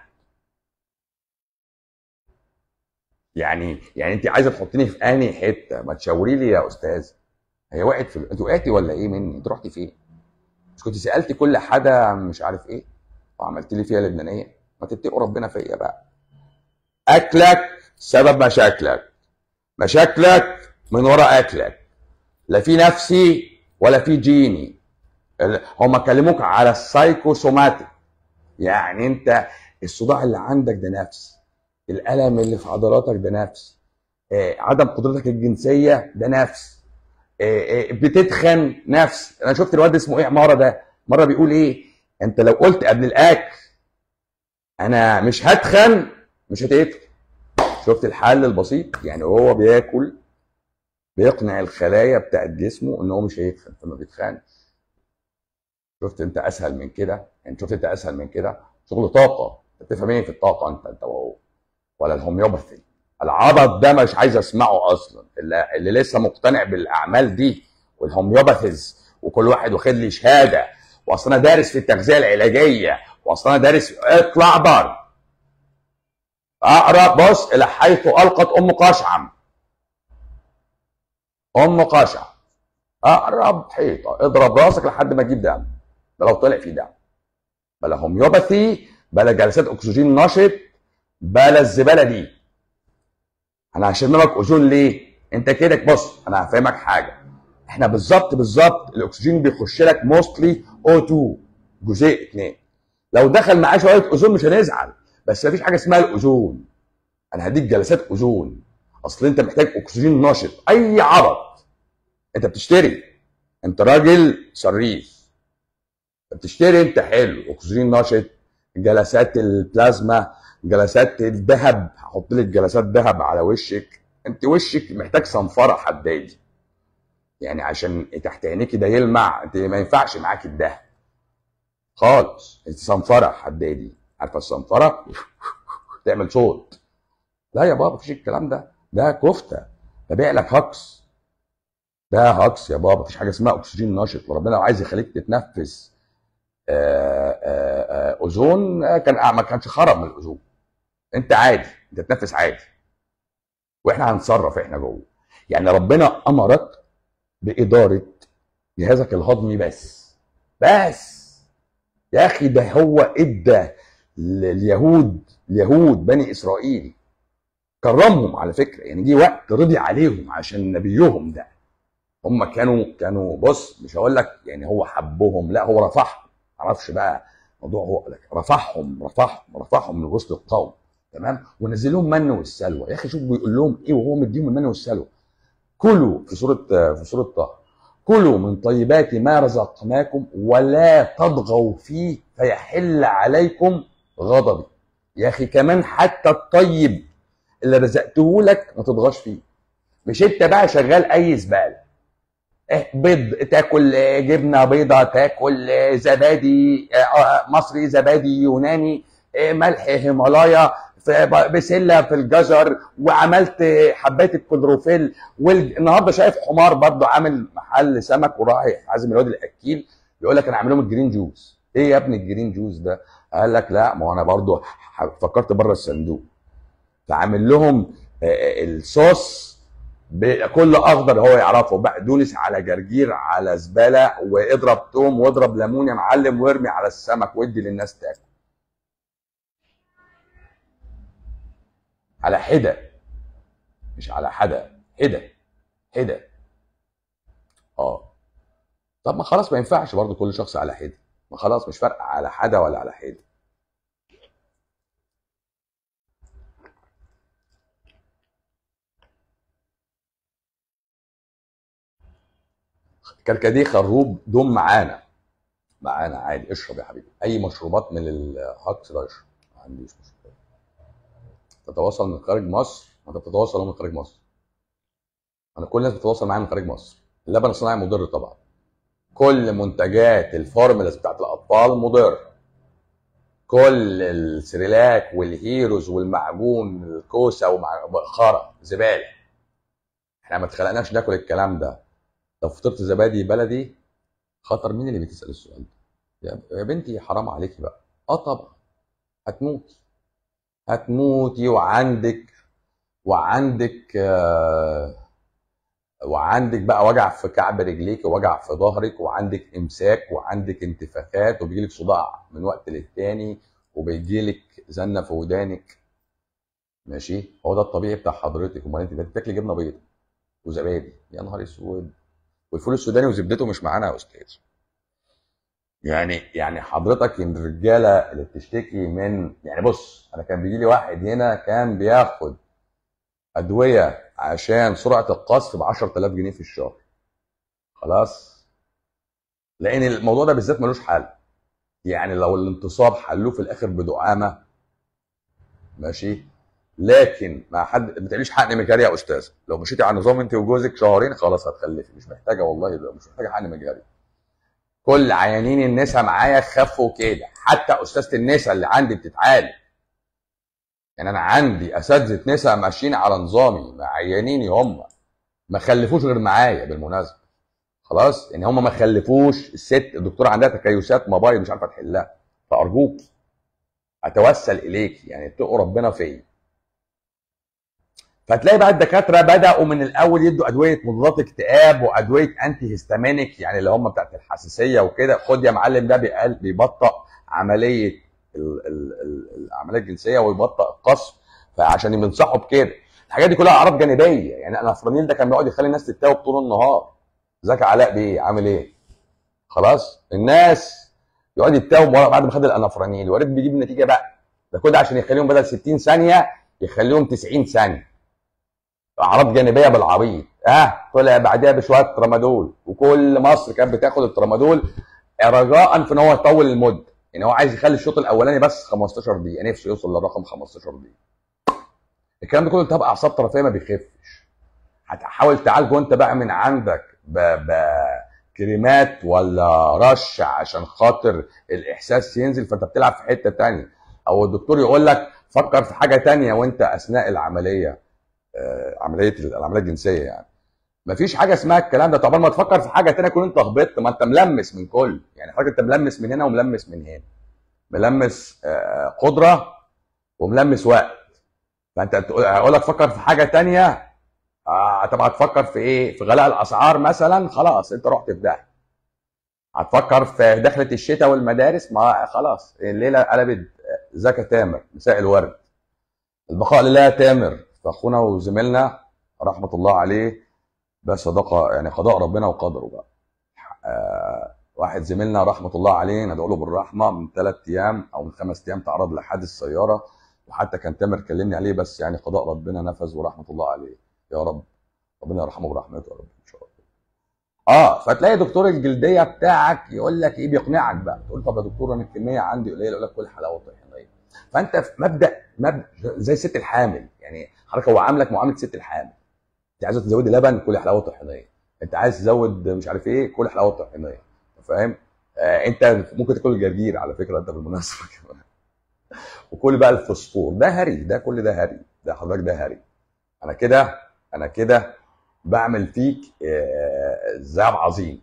يعني يعني انت عايزه تحطيني في انهي حته ما تشاوري لي يا استاذ هي وقعت في انت وقعتي ولا ايه مني انت رحتي فين مش كنت سالتي كل حدا مش عارف ايه وعملت لي فيها لبنانيه ما تتقوا ربنا فيا بقى اكلك سبب مشاكلك مشاكلك من وراء اكلك لا في نفسي ولا في جيني هم كلموك على السايكوسوماتيك يعني انت الصداع اللي عندك ده نفس الالم اللي في عضلاتك ده نفس آه، عدم قدرتك الجنسيه ده نفس آه، آه، بتتخن نفس انا شفت الواد اسمه ايه عماره ده مره بيقول ايه انت لو قلت قبل الاكل انا مش هتخن مش هتتخن شفت الحل البسيط يعني وهو بياكل بيقنع الخلايا بتاعت جسمه ان هو مش هيتخن فما بيتخنش شفت انت اسهل من كده يعني شفت انت اسهل من كده شغل طاقه انت بتفهم ايه في الطاقه انت انت وهو ولا الهوميوباثي العبط ده مش عايز اسمعه اصلا اللي, اللي لسه مقتنع بالاعمال دي والهوميوباثيز وكل واحد واخد لي شهاده واصل انا دارس في التغذيه العلاجيه واصل انا دارس اطلع بره اقرب بص الى حيث القت ام قشعم ام قشعم اقرب حيطه اضرب راسك لحد ما تجيب دم ده لو طلع في دم بلا هوميوباثي بلا جلسات اكسجين نشط بلا الزباله دي انا هشممك اوزون ليه انت كده بص انا هفهمك حاجه احنا بالظبط بالظبط الاكسجين بيخش لك موستلي او 2 جزيء 2 لو دخل معاه شويه اوزون مش هنزعل بس مفيش حاجه اسمها الاوزون انا هديك جلسات اوزون اصل انت محتاج اكسجين نشط اي عبط انت بتشتري انت راجل صريف بتشتري انت حلو اكسجين نشط جلسات البلازما جلسات الذهب هحط لك جلسات ذهب على وشك انت وشك محتاج صنفره حدادي يعني عشان تحت عينيكي ده يلمع انت ما ينفعش معاك الذهب خالص انت صنفره حدادي عارفه الصنفره تعمل صوت لا يا بابا مفيش الكلام ده ده كفته ببيع لك هكس ده هكس يا بابا مفيش حاجه اسمها اكسجين نشط وربنا لو عايز يخليك تتنفس آآ آآ اوزون كان ما كانش خرب من الاوزون انت عادي انت تتنفس عادي واحنا هنتصرف احنا جوه يعني ربنا امرك باداره جهازك الهضمي بس بس يا اخي ده هو ادى اليهود اليهود بني اسرائيل كرمهم على فكره يعني جه وقت رضي عليهم عشان نبيهم ده هم كانوا كانوا بص مش هقول لك يعني هو حبهم لا هو رفعهم معرفش بقى موضوع هو رفعهم رفعهم رفعهم من وسط القوم تمام ونزل لهم من والسلوى يا اخي شوف بيقول لهم ايه وهو مديهم المن والسلوى كلوا في سوره في سوره طه كلوا من طيبات ما رزقناكم ولا تطغوا فيه فيحل عليكم غضبي يا اخي كمان حتى الطيب اللي رزقته لك ما تطغاش فيه مش انت بقى شغال اي زباله إيه بيض تاكل جبنه بيضه تاكل زبادي مصري زبادي يوناني ملح هيمالايا بسله في الجزر وعملت حبات الكلوروفيل والنهارده شايف حمار برضه عامل محل سمك ورايح عازم الواد الاكيل يقول لك انا عامل لهم الجرين جوز ايه يا ابني الجرين جوز ده قال لك لا ما هو انا برضه فكرت بره الصندوق فعامل لهم الصوص بكل اخضر هو يعرفه بقدونس على جرجير على زباله واضرب توم واضرب ليمون يا معلم وارمي على السمك وادي للناس تاكل على حده مش على حدا حده حده اه طب ما خلاص ما ينفعش برضه كل شخص على حده ما خلاص مش فارقه على حدا ولا على حده كركديه خروب دم معانا معانا عادي اشرب يا حبيبي اي مشروبات من الهكس ده اشرب ما عنديش مشكله تتواصل من خارج مصر انت بتتواصل من خارج مصر انا كل الناس بتتواصل معايا من خارج مصر اللبن الصناعي مضر طبعا كل منتجات الفورمولاز بتاعت الاطفال مضر كل السريلاك والهيروز والمعجون الكوسه وخرا زباله احنا ما اتخلقناش ناكل الكلام ده لو فطرت زبادي بلدي خطر مين اللي بتسال السؤال ده يا بنتي حرام عليكي بقى اه طبعا هتموتي هتموتي وعندك وعندك آه وعندك بقى وجع في كعب رجليك ووجع في ظهرك وعندك امساك وعندك انتفاخات وبيجيلك صداع من وقت للتاني وبيجيلك زنه في ودانك ماشي هو ده الطبيعي بتاع حضرتك امال انت بتاكلي جبنه بيضاء وزبادي يا نهار اسود والفول السوداني وزبدته مش معانا يا استاذ يعني يعني حضرتك الرجاله اللي بتشتكي من يعني بص انا كان بيجي لي واحد هنا كان بياخد ادويه عشان سرعه القذف ب 10000 جنيه في الشهر خلاص لان الموضوع ده بالذات ملوش حل يعني لو الانتصاب حلوه في الاخر بدعامه ماشي لكن مع حد ما تعمليش حقن مجاري يا استاذ لو مشيتي على نظام انت وجوزك شهرين خلاص هتخلفي مش محتاجه والله ده مش محتاجه حقن مجاري كل عيانين النساء معايا خفوا كده حتى استاذه النساء اللي عندي بتتعالج يعني انا عندي اساتذه نساء ماشيين على نظامي معينيني هم ما خلفوش غير معايا بالمناسبه خلاص يعني هم ما خلفوش الست الدكتوره عندها تكيسات موبايل مش عارفه تحلها فارجوك اتوسل اليك يعني اتقوا ربنا فيا فتلاقي بقى الدكاتره بداوا من الاول يدوا ادويه مضادات اكتئاب وادويه انتي هيستامينيك يعني اللي هم بتاعت الحساسيه وكده خد يا معلم ده بيقل بيبطئ عمليه ال- ال- ال- العمليه الجنسيه ويبطئ القصف فعشان بينصحوا بكده الحاجات دي كلها اعراض جانبيه يعني الانفرونيل ده كان بيقعد يخلي الناس تتاوب طول النهار ازيك يا علاء بيه عامل ايه خلاص الناس يقعد يتاوب ورا بعد ما خد الانفرونيل وريت بيجيب نتيجه بقى ده كده عشان يخليهم بدل 60 ثانيه يخليهم 90 ثانيه اعراض جانبيه بالعبيط اه طلع بعدها بشويه ترامادول وكل مصر كانت بتاخد الترامادول رجاء في ان هو يطول المده يعني هو عايز يخلي الشوط الاولاني بس 15 دقيقه نفسه يوصل للرقم 15 دقيقه الكلام ده كله التهاب اعصاب طرفيه ما بيخفش هتحاول تعالجه انت بقى من عندك بكريمات ولا رش عشان خاطر الاحساس ينزل فانت بتلعب في حته تانية او الدكتور يقول لك فكر في حاجه تانية وانت اثناء العمليه آه، عمليه العمليه الجنسيه يعني مفيش حاجه اسمها الكلام ده طب ما تفكر في حاجه تانية كون انت هبطت ما انت ملمس من كل يعني حضرتك انت ملمس من هنا وملمس من هنا ملمس آه، قدره وملمس وقت فانت تقول- هقول لك فكر في حاجه تانية آه طب هتفكر في ايه في غلاء الاسعار مثلا خلاص انت رحت في ده هتفكر في دخلة الشتاء والمدارس ما خلاص الليله قلبت زكا تامر مساء الورد البقاء لله تامر فاخونا وزميلنا رحمه الله عليه بس صدقه يعني قضاء ربنا وقدره بقى آه واحد زميلنا رحمه الله عليه ندعو له بالرحمه من ثلاث ايام او من خمس ايام تعرض لحادث سياره وحتى كان تامر كلمني عليه بس يعني قضاء ربنا نفذ ورحمه الله عليه يا رب ربنا يرحمه برحمته يا رب ان شاء الله اه فتلاقي دكتور الجلديه بتاعك يقول لك ايه بيقنعك بقى تقول طب يا دكتور انا الكميه عندي قليله يقول لك كل حلاوه طحينيه فانت في مبدا مبدا زي ست الحامل يعني حضرتك هو عاملك معامله ست الحامل انت عايزه تزودي لبن كل حلاوه طحينيه انت عايز تزود مش عارف ايه كل حلاوه طحينيه فاهم آه انت ممكن تاكل الجرجير على فكره انت بالمناسبه كمان وكل بقى الفوسفور ده هري ده كل ده هري ده حضرتك ده هري انا كده انا كده بعمل فيك آه، زي عبد عظيم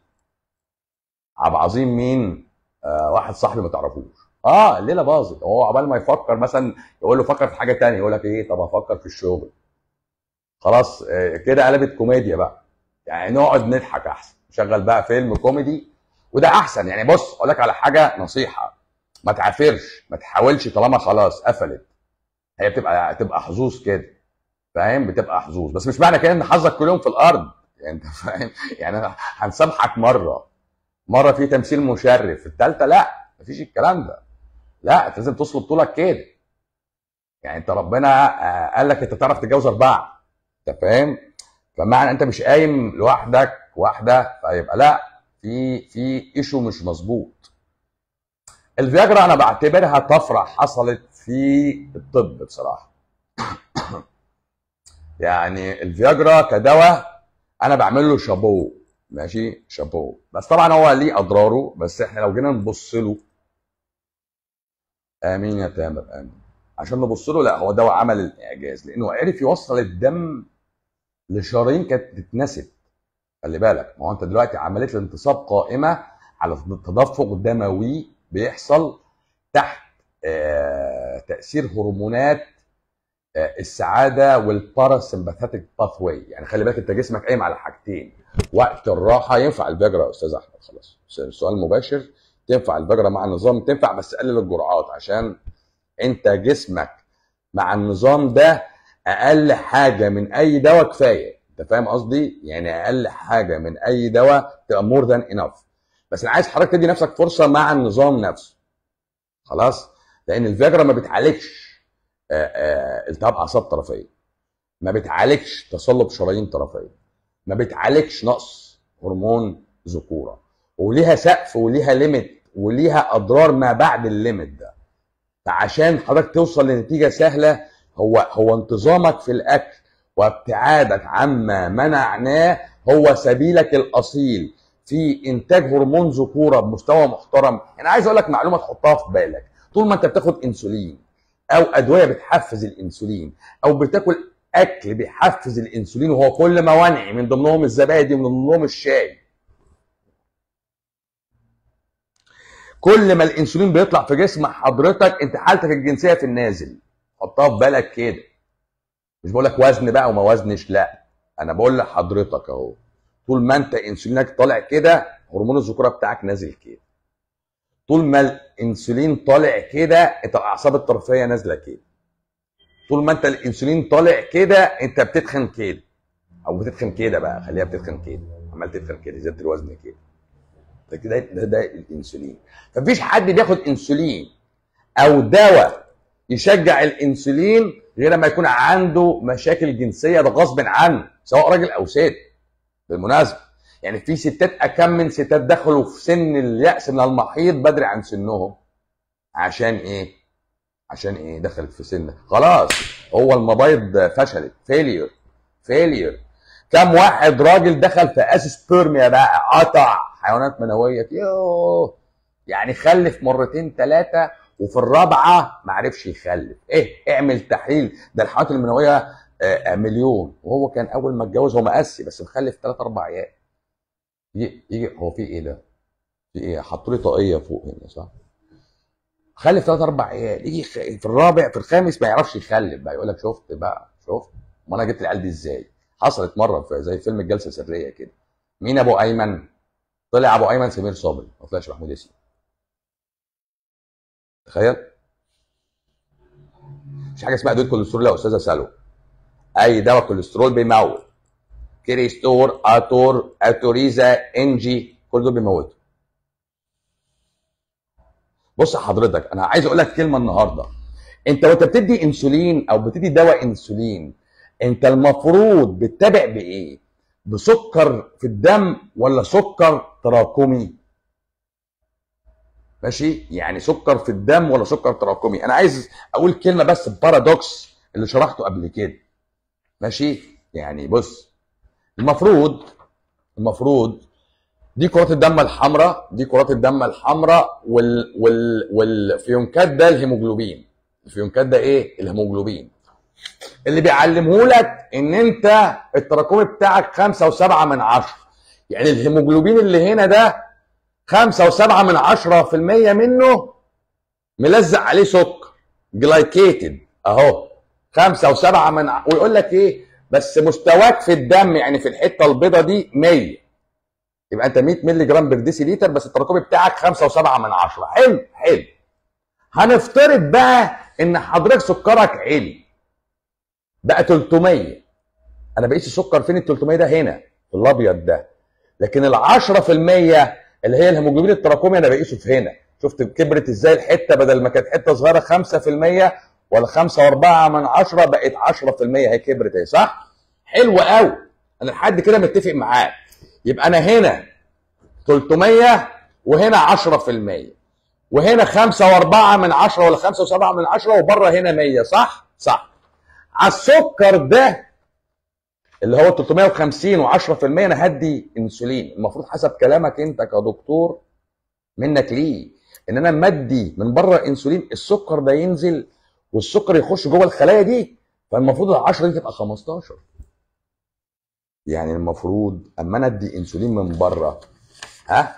عبد عظيم مين آه واحد صاحبي ما تعرفوش اه الليله باظت هو عبال ما يفكر مثلا يقول له فكر في حاجه تانية يقول لك ايه طب افكر في الشغل خلاص آه كده قلبت كوميديا بقى يعني نقعد نضحك احسن نشغل بقى فيلم كوميدي وده احسن يعني بص اقول لك على حاجه نصيحه ما تعافرش ما تحاولش طالما خلاص قفلت هي بتبقى تبقى حظوظ كده فاهم بتبقى حظوظ بس مش معنى كده ان حظك كل يوم في الارض يعني انت فاهم يعني أنا هنسامحك مره مره في تمثيل مشرف الثالثه لا مفيش الكلام ده لا انت لازم تصلب طولك كده يعني انت ربنا آه، قال لك انت تعرف تتجوز اربعه انت فاهم فمعنى انت مش قايم لوحدك واحده فيبقى لا في في ايشو مش مظبوط الفياجرا انا بعتبرها طفره حصلت في الطب بصراحه يعني الفياجرا كدواء انا بعمل له شابو ماشي شابو بس طبعا هو ليه اضراره بس احنا لو جينا نبص له امين يا تامر امين عشان نبص له لا هو دواء عمل الاعجاز لانه عرف يوصل الدم لشرايين كانت تتنسف خلي بالك ما هو انت دلوقتي عمليه الانتصاب قائمه على تدفق دموي بيحصل تحت آه، تاثير هرمونات آه، السعاده والباراسمباثيك باث واي يعني خلي بالك انت جسمك قايم على حاجتين وقت الراحه ينفع الفيجرا يا استاذ احمد خلاص السؤال مباشر تنفع الفيجرا مع النظام تنفع بس قلل الجرعات عشان انت جسمك مع النظام ده اقل حاجه من اي دواء كفايه انت فاهم قصدي يعني اقل حاجه من اي دواء تبقى مور ذان انف بس انا عايز حضرتك تدي نفسك فرصه مع النظام نفسه خلاص لان الفيجرا ما بتعالجش آه، آه، التهاب اعصاب طرفيه ما بتعالجش تصلب شرايين طرفيه ما بتعالجش نقص هرمون ذكوره وليها سقف وليها ليميت وليها اضرار ما بعد الليميت ده فعشان حضرتك توصل لنتيجه سهله هو هو انتظامك في الاكل وابتعادك عما منعناه هو سبيلك الاصيل في انتاج هرمون ذكوره بمستوى محترم انا عايز اقول لك معلومه تحطها في بالك طول ما انت بتاخد انسولين او ادويه بتحفز الانسولين او بتاكل اكل بيحفز الانسولين وهو كل موانعي من ضمنهم الزبادي ومن ضمنهم الشاي كل ما الانسولين بيطلع في جسم حضرتك انت حالتك الجنسيه في النازل حطها في بالك كده مش بقول لك وزن بقى وما وزنش لا انا بقول لحضرتك اهو طول ما انت انسولينك طالع كده هرمون الذكوره بتاعك نازل كده طول ما الانسولين طالع كده انت الاعصاب الطرفيه نازله كده طول ما انت الانسولين طالع كده انت بتتخن كده او بتتخن كده بقى خليها بتتخن كده عمال تتخن كده زياده الوزن كده ده كده ده, ده الانسولين فمفيش حد بياخد انسولين او دواء يشجع الانسولين غير لما يكون عنده مشاكل جنسيه ده غصب عنه سواء راجل او ست بالمناسبه يعني في ستات اكم من ستات دخلوا في سن اليأس من المحيض بدري عن سنهم عشان ايه؟ عشان ايه؟ دخلت في سن خلاص هو المبايض فشلت فيلير فيلير كم واحد راجل دخل في اسسبيرميا بقى قطع حيوانات منويه يوه يعني خلف مرتين ثلاثه وفي الرابعه ما عرفش يخلف ايه اعمل تحليل ده الحيوانات المنويه آه، مليون وهو كان اول ما اتجوز هو مقسي بس مخلف ثلاث اربع عيال يجي يجي هو في ايه ده؟ في ايه؟ حطوا لي طاقيه فوق هنا صح؟ خلف ثلاث اربع عيال يجي خ- في الرابع في الخامس ما يعرفش يخلف بقى يقول لك شفت بقى شفت ما انا جبت العيال دي ازاي؟ حصلت مره في زي فيلم الجلسه السريه كده مين ابو ايمن؟ طلع ابو ايمن سمير صبري ما طلعش محمود ياسين تخيل مش حاجه اسمها ادويه كوليسترول يا استاذه سلوى اي دواء كوليسترول بيموت كريستور اتور اتوريزا انجي كل دول بيموتوا بص حضرتك انا عايز اقول لك كلمه النهارده انت وانت بتدي انسولين او بتدي دواء انسولين انت المفروض بتتابع بايه بسكر في الدم ولا سكر تراكمي ماشي يعني سكر في الدم ولا سكر تراكمي انا عايز اقول كلمه بس بارادوكس اللي شرحته قبل كده ماشي يعني بص المفروض المفروض دي كرات الدم الحمراء دي كرات الدم الحمراء وال وال والفيونكات ده الهيموجلوبين الفيونكات ده ايه الهيموجلوبين اللي بيعلمه لك ان انت التراكمي بتاعك خمسة وسبعة من عشرة يعني الهيموجلوبين اللي هنا ده خمسة وسبعة من عشرة في المية منه ملزق عليه سكر جلايكيتد اهو خمسة وسبعة من ع- ويقول لك ايه بس مستواك في الدم يعني في الحته البيضاء دي 100 يبقى انت 100 مللي جرام بر ديسي لتر بس التراكمي بتاعك 5 و7 من 10 حلو حلو هنفترض بقى ان حضرتك سكرك عالي بقى 300 انا بقيس السكر فين ال 300 ده هنا في الابيض ده لكن ال 10% اللي هي الهيموجلوبين التراكمي انا بقيسه في هنا شفت كبرت ازاي الحته بدل ما كانت حته صغيره 5% ولا 5 و4 من 10 بقت 10% هي كبرت اهي صح؟ حلو قوي انا لحد كده متفق معاك يبقى انا هنا 300 وهنا 10% وهنا 5 و4 من 10 ولا 5 و7 من 10 وبره هنا 100 صح؟ صح على السكر ده اللي هو 350 و10% انا هدي انسولين المفروض حسب كلامك انت كدكتور منك ليه ان انا مدي من بره انسولين السكر ده ينزل والسكر يخش جوه الخلايا دي فالمفروض ال 10 دي تبقى 15 يعني المفروض اما انا ادي انسولين من بره ها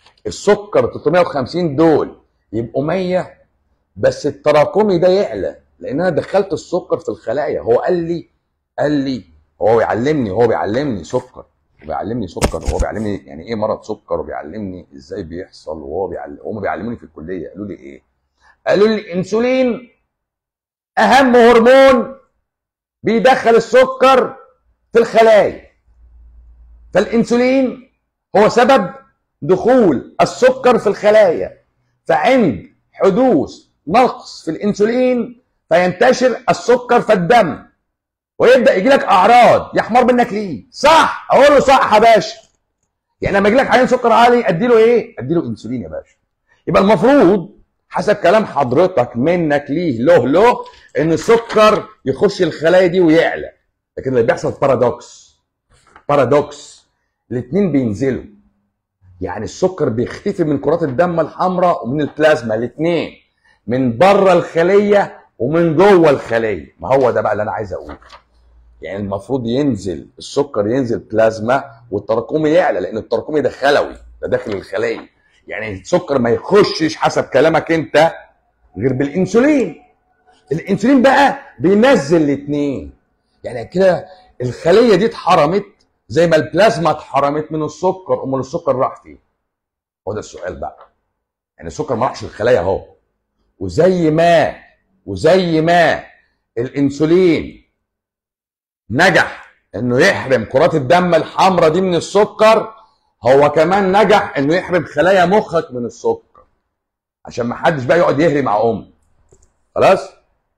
السكر 350 دول يبقوا 100 بس التراكمي ده يعلى لان انا دخلت السكر في الخلايا هو قال لي قال لي هو بيعلمني هو بيعلمني سكر وبيعلمني سكر وهو بيعلمني يعني ايه مرض سكر وبيعلمني ازاي بيحصل وهو بيعلم هم بيعلموني في الكليه قالوا لي ايه قالوا لي الانسولين اهم هرمون بيدخل السكر في الخلايا فالانسولين هو سبب دخول السكر في الخلايا فعند حدوث نقص في الانسولين فينتشر السكر في الدم ويبدا يجي لك اعراض يحمر منك ليه صح اقول له صح يا باشا يعني لما يجي لك عيان سكر عالي ادي له ايه ادي له انسولين يا باشا يبقى المفروض حسب كلام حضرتك منك ليه له له ان السكر يخش الخلايا دي ويعلى لكن اللي بيحصل بارادوكس بارادوكس الاثنين بينزلوا يعني السكر بيختفي من كرات الدم الحمراء ومن البلازما الاثنين من بره الخليه ومن جوه الخليه ما هو ده بقى اللي انا عايز اقوله يعني المفروض ينزل السكر ينزل بلازما والتراكمي يعلى لان التراكمي ده خلوي ده داخل الخليه يعني السكر ما يخشش حسب كلامك انت غير بالانسولين الانسولين بقى بينزل الاثنين يعني كده الخليه دي اتحرمت زي ما البلازما اتحرمت من السكر امال السكر راح فين هو ده السؤال بقى يعني السكر ما راحش الخلايا اهو وزي ما وزي ما الانسولين نجح انه يحرم كرات الدم الحمراء دي من السكر هو كمان نجح انه يحرم خلايا مخك من السكر عشان ما حدش بقى يقعد يهري مع امه خلاص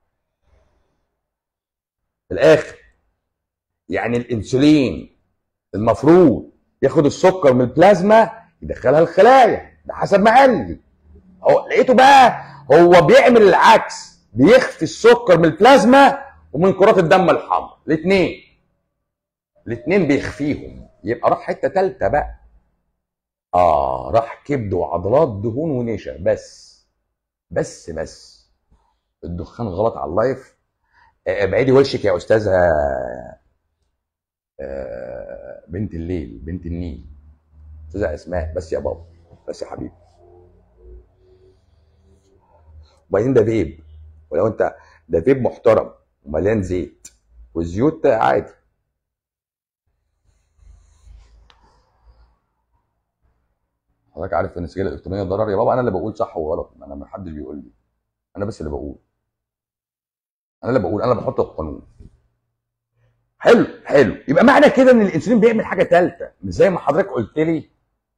في الاخر يعني الانسولين المفروض ياخد السكر من البلازما يدخلها الخلايا ده حسب ما قال لي هو لقيته بقى هو بيعمل العكس بيخفي السكر من البلازما ومن كرات الدم الحمراء الاثنين الاثنين بيخفيهم يبقى راح حته ثالثه بقى اه راح كبد وعضلات دهون ونشا بس بس بس الدخان غلط على اللايف آه، ابعدي وشك يا استاذه آه، بنت الليل بنت النيل استاذه اسماء بس يا بابا بس يا حبيبي وبعدين ده فيب ولو انت ده فيب محترم ومليان زيت والزيوت عادي حضرتك عارف ان السجاير الالكترونيه ضرر يا بابا انا اللي بقول صح وغلط انا ما حدش بيقول لي انا بس اللي بقول انا اللي بقول انا اللي بحط القانون حلو حلو يبقى معنى كده ان الانسولين بيعمل حاجه ثالثه مش زي ما حضرتك قلت لي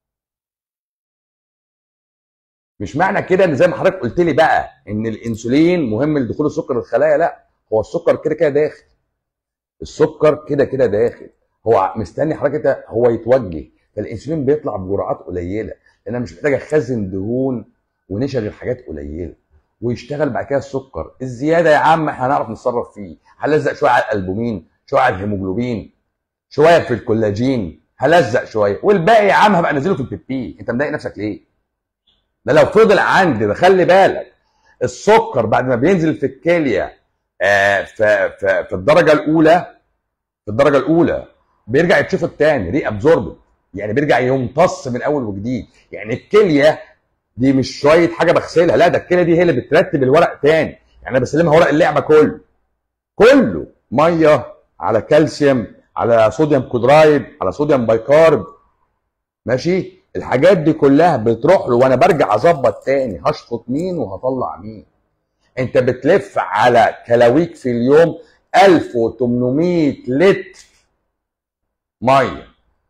مش معنى كده ان زي ما حضرتك قلت لي بقى ان الانسولين مهم لدخول السكر للخلايا لا هو السكر كده كده داخل السكر كده كده داخل هو مستني حضرتك هو يتوجه فالانسولين بيطلع بجرعات قليله لان انا مش محتاج اخزن دهون ونشا غير حاجات قليله ويشتغل بعد كده السكر الزياده يا عم احنا هنعرف نتصرف فيه هنلزق شويه على الالبومين شويه على الهيموجلوبين شويه في الكولاجين هلزق شويه والباقي يا عم هبقى انزله في البيبي انت مضايق نفسك ليه ده لو فضل عندي ده خلي بالك السكر بعد ما بينزل في الكليه آه في, في, في الدرجه الاولى في الدرجه الاولى بيرجع يتشفط تاني ري ابزورب يعني بيرجع يمتص من اول وجديد يعني الكليه دي مش شويه حاجه بغسلها لا ده الكليه دي هي اللي بترتب الورق تاني يعني انا بسلمها ورق اللعبه كله كله ميه على كالسيوم على صوديوم كلورايد على صوديوم بايكارب ماشي الحاجات دي كلها بتروح له وانا برجع اظبط تاني هشفط مين وهطلع مين انت بتلف على كلاويك في اليوم 1800 لتر ميه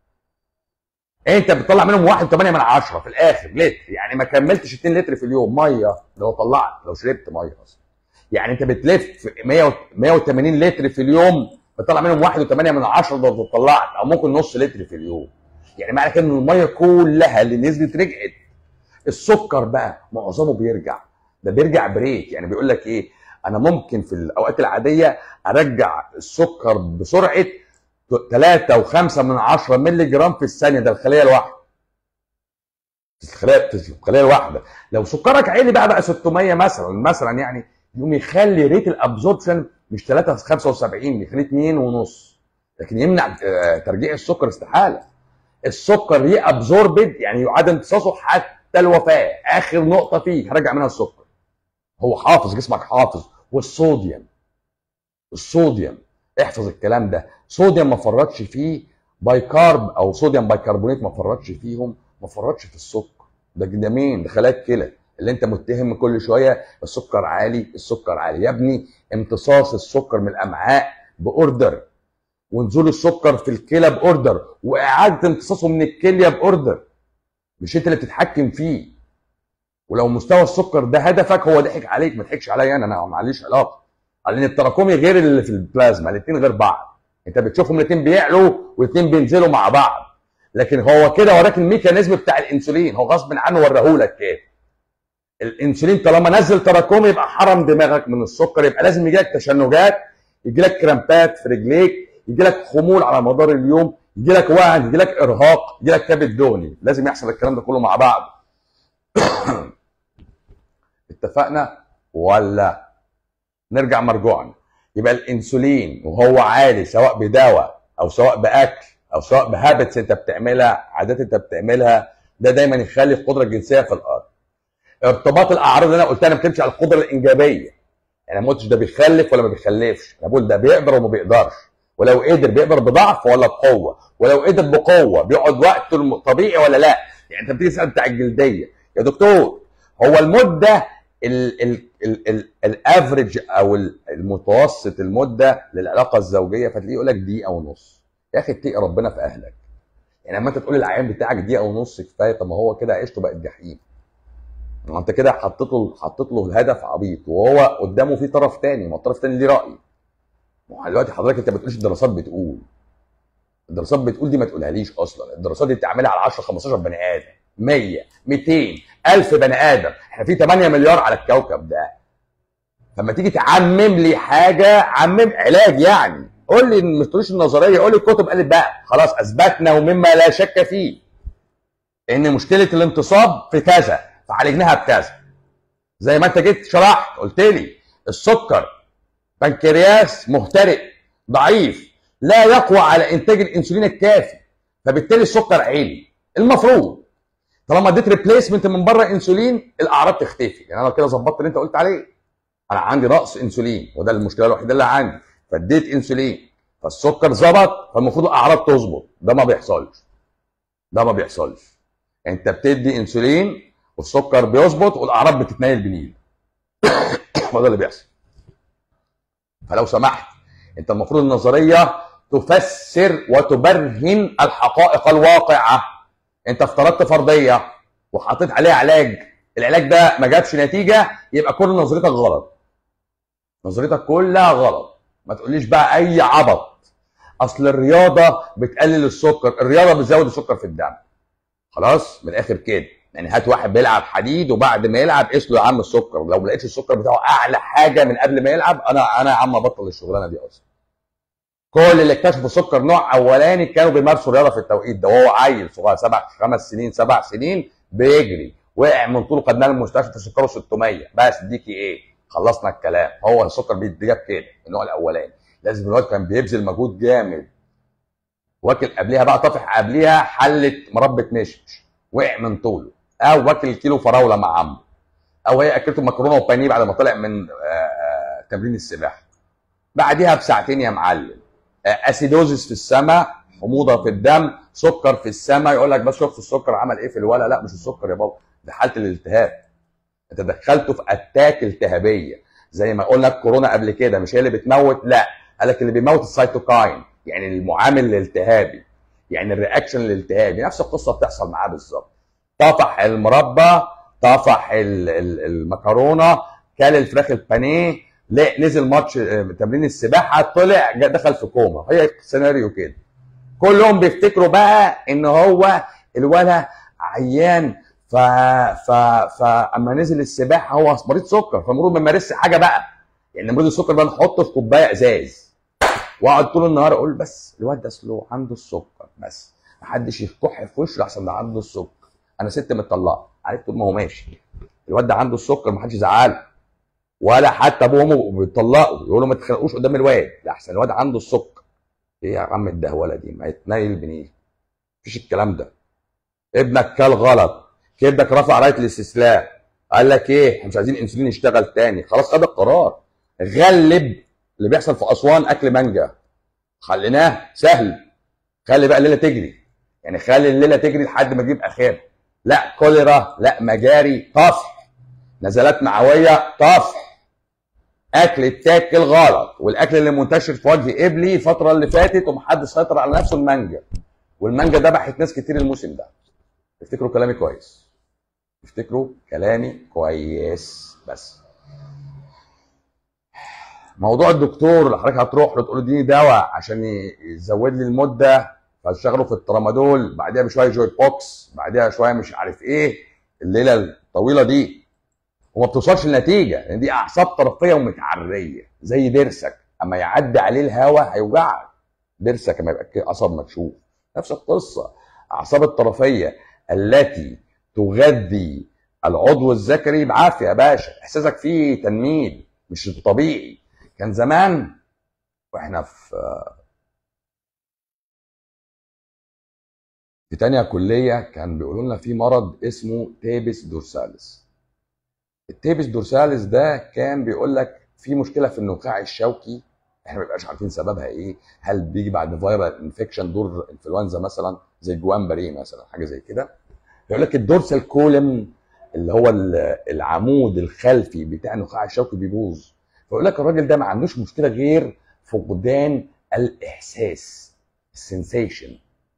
انت بتطلع منهم 1.8 من عشرة في الاخر لتر يعني ما كملتش 2 لتر في اليوم ميه لو طلعت لو شربت ميه اصلا يعني انت بتلف 100 180 لتر في اليوم بتطلع منهم 1.8 من عشرة لو طلعت او ممكن نص لتر في اليوم يعني معنى كده ان الميه كلها اللي نزلت رجعت السكر بقى معظمه بيرجع ده بيرجع بريك يعني بيقول لك ايه انا ممكن في الاوقات العاديه ارجع السكر بسرعه 3 و5 من 10 مللي جرام في الثانيه ده الخليه الواحده الخليه الخليه الواحده لو سكرك عالي بقى بقى 600 مثلا مثلا يعني يقوم يخلي ريت الابزوربشن مش 3 75 يخليه 2 ونص لكن يمنع آه، ترجيع السكر استحاله السكر ري ابزوربد يعني يعاد امتصاصه حتى الوفاه اخر نقطه فيه هرجع منها السكر هو حافظ جسمك حافظ والصوديوم الصوديوم احفظ الكلام ده صوديوم ما فرطش فيه بايكارب او صوديوم بايكربونات ما فرطش فيهم ما فرطش في السكر ده ده مين ده خلايا الكلى اللي انت متهم كل شويه السكر عالي السكر عالي يا ابني امتصاص السكر من الامعاء باوردر ونزول السكر في الكلى باوردر واعاده امتصاصه من الكليه باوردر مش انت اللي بتتحكم فيه ولو مستوى السكر ده هدفك هو ضحك عليك ما ضحكش عليا انا انا معليش علاقه لان التراكمي غير اللي في البلازما الاثنين غير بعض انت بتشوفهم الاثنين بيعلوا والاثنين بينزلوا مع بعض لكن هو كده وراك الميكانيزم بتاع الانسولين هو غصب عنه وراهولك كده الانسولين طالما نزل تراكمي يبقى حرم دماغك من السكر يبقى لازم يجي لك تشنجات يجي لك كرامبات في رجليك يجي لك خمول على مدار اليوم يجي لك وعن يجي لك ارهاق يجي لك كبد دهني لازم يحصل الكلام ده كله مع بعض اتفقنا ولا نرجع مرجوعا يبقى الانسولين وهو عالي سواء بدواء او سواء باكل او سواء بهابتس انت بتعملها عادات انت بتعملها ده دايما يخلي القدره الجنسيه في الارض ارتباط الاعراض اللي انا قلتها انا بتمشي على القدره الانجابيه يعني ما قلتش ده بيخلف ولا ما بيخلفش انا بقول ده بيقدر وما بيقدرش ولو قدر بيقدر بضعف ولا بقوه ولو قدر بقوه بيقعد وقته الطبيعي ولا لا يعني انت بتيجي تسال بتاع الجلديه يا دكتور هو المده الافريج او المتوسط المده للعلاقه الزوجيه فتلاقيه يقول لك دقيقه ونص يا اخي اتقي ربنا في اهلك يعني لما انت تقول للعيان بتاعك دقيقه ونص كفايه طب ما هو كده عيشته بقت جحيم ما انت كده حطيت له حطيت له الهدف عبيط وهو قدامه في طرف تاني ما الطرف التاني ليه راي ما دلوقتي حضرتك انت ما بتقولش الدراسات بتقول الدراسات بتقول دي ما تقولهاليش اصلا الدراسات دي تعملها على 10 15 بني ادم 100 200 1000 بني ادم احنا في 8 مليار على الكوكب ده لما تيجي تعمم لي حاجه عمم علاج يعني قول لي ما تقوليش النظريه قول لي الكتب قالت بقى خلاص اثبتنا ومما لا شك فيه ان مشكله الانتصاب في كذا فعالجناها بكذا زي ما انت جيت شرحت قلت لي السكر بنكرياس مهترئ ضعيف لا يقوى على انتاج الانسولين الكافي فبالتالي السكر عالي المفروض طالما اديت ريبليسمنت من بره انسولين الاعراض تختفي يعني انا كده ظبطت اللي انت قلت عليه انا عندي نقص انسولين وده المشكله الوحيده اللي عندي فاديت انسولين فالسكر ظبط فالمفروض الاعراض تظبط ده ما بيحصلش ده ما بيحصلش انت بتدي انسولين والسكر بيظبط والاعراض بتتنيل بنيل هو ده اللي بيحصل فلو سمحت انت المفروض النظريه تفسر وتبرهن الحقائق الواقعه انت افترضت فرضيه وحطيت عليها علاج العلاج ده ما جابش نتيجه يبقى كل نظريتك غلط نظريتك كلها غلط ما تقوليش بقى اي عبط اصل الرياضه بتقلل السكر الرياضه بتزود السكر في الدم خلاص من الاخر كده يعني هات واحد بيلعب حديد وبعد ما يلعب قيس له يا عم السكر لو ما لقيتش السكر بتاعه اعلى حاجه من قبل ما يلعب انا انا يا عم ابطل الشغلانه دي اصلا كل اللي اكتشفوا سكر نوع اولاني كانوا بيمارسوا رياضه في التوقيت ده وهو عيل صغير سبع خمس سنين سبع سنين بيجري وقع من طوله خدناه المستشفى سكره 600 بس اديكي ايه خلصنا الكلام هو السكر بيتجاب كده النوع الاولاني لازم الواد كان بيبذل مجهود جامد واكل قبليها بقى طافح قبليها حله مربى مشمش وقع من طوله او واكل كيلو فراوله مع عمه او هي اكلته مكرونه وبانيه بعد ما طلع من تمرين السباحه بعديها بساعتين يا معلم اسيدوزس في السماء حموضه في الدم سكر في السماء يقول لك بس شفت السكر عمل ايه في الولا لا مش السكر يا بابا ده حاله الالتهاب انت دخلته في اتاك التهابيه زي ما قلنا الكورونا قبل كده مش هي اللي بتموت لا قال لك اللي بيموت السيتوكاين يعني المعامل الالتهابي يعني الرياكشن الالتهابي نفس القصه بتحصل معاه بالظبط طفح المربى طفح المكرونه كل الفراخ البانيه لا نزل ماتش تمرين السباحه طلع دخل في كوما هي سيناريو كده كلهم بيفتكروا بقى ان هو الولا عيان ف ف فاما نزل السباحه هو مريض سكر فالمفروض ما يمارسش حاجه بقى يعني مريض السكر بقى نحطه في كوبايه ازاز واقعد طول النهار اقول بس الواد ده اصله عنده السكر بس محدش يكح في وشه احسن ده عنده السكر انا ست مطلقه عارف طول ما هو ماشي الواد ده عنده السكر محدش يزعله ولا حتى ابوه وامه بيطلقوا يقولوا ما تتخانقوش قدام الواد لا احسن الواد عنده السكر ايه يا عم الدهوله دي ما يتنيل بنيه مفيش الكلام ده ابنك كل غلط كبدك رفع رايه الاستسلام قال لك ايه احنا مش عايزين انسولين يشتغل تاني خلاص خد القرار غلب اللي بيحصل في اسوان اكل مانجا خليناه سهل خلي بقى الليله تجري يعني خلي الليله تجري لحد ما تجيب اخرها لا كوليرا لا مجاري طفح نزلات معويه طفح اكل اتاكل غلط والاكل اللي منتشر في وجه قبلي الفتره اللي فاتت ومحدش سيطر على نفسه المانجا والمانجا ذبحت ناس كتير الموسم ده افتكروا كلامي كويس افتكروا كلامي كويس بس موضوع الدكتور اللي حضرتك هتروح له تقول له اديني دواء عشان يزود لي المده فتشغله في الترامادول بعدها بشويه جوي بوكس بعدها شويه مش عارف ايه الليله الطويله دي وما بتوصلش لنتيجه لان دي اعصاب طرفيه ومتعريه زي ضرسك اما يعدي عليه الهواء هيوجعك ضرسك اما يبقى عصب مكشوف نفس القصه اعصاب الطرفيه التي تغذي العضو الذكري بعافيه يا باشا احساسك فيه تنميل مش الطبيعي كان زمان واحنا في في تانية كلية كان بيقولوا لنا في مرض اسمه تيبس دورساليس التيبس دورساليس ده كان بيقول لك في مشكلة في النخاع الشوكي احنا ما بنبقاش عارفين سببها ايه هل بيجي بعد فيرال انفكشن دور انفلونزا مثلا زي جوامبري مثلا حاجه زي كده يقول لك الدورسال كولم اللي هو العمود الخلفي بتاع النخاع الشوكي بيبوظ فيقول لك الراجل ده ما عندوش مشكله غير فقدان الاحساس السنسيشن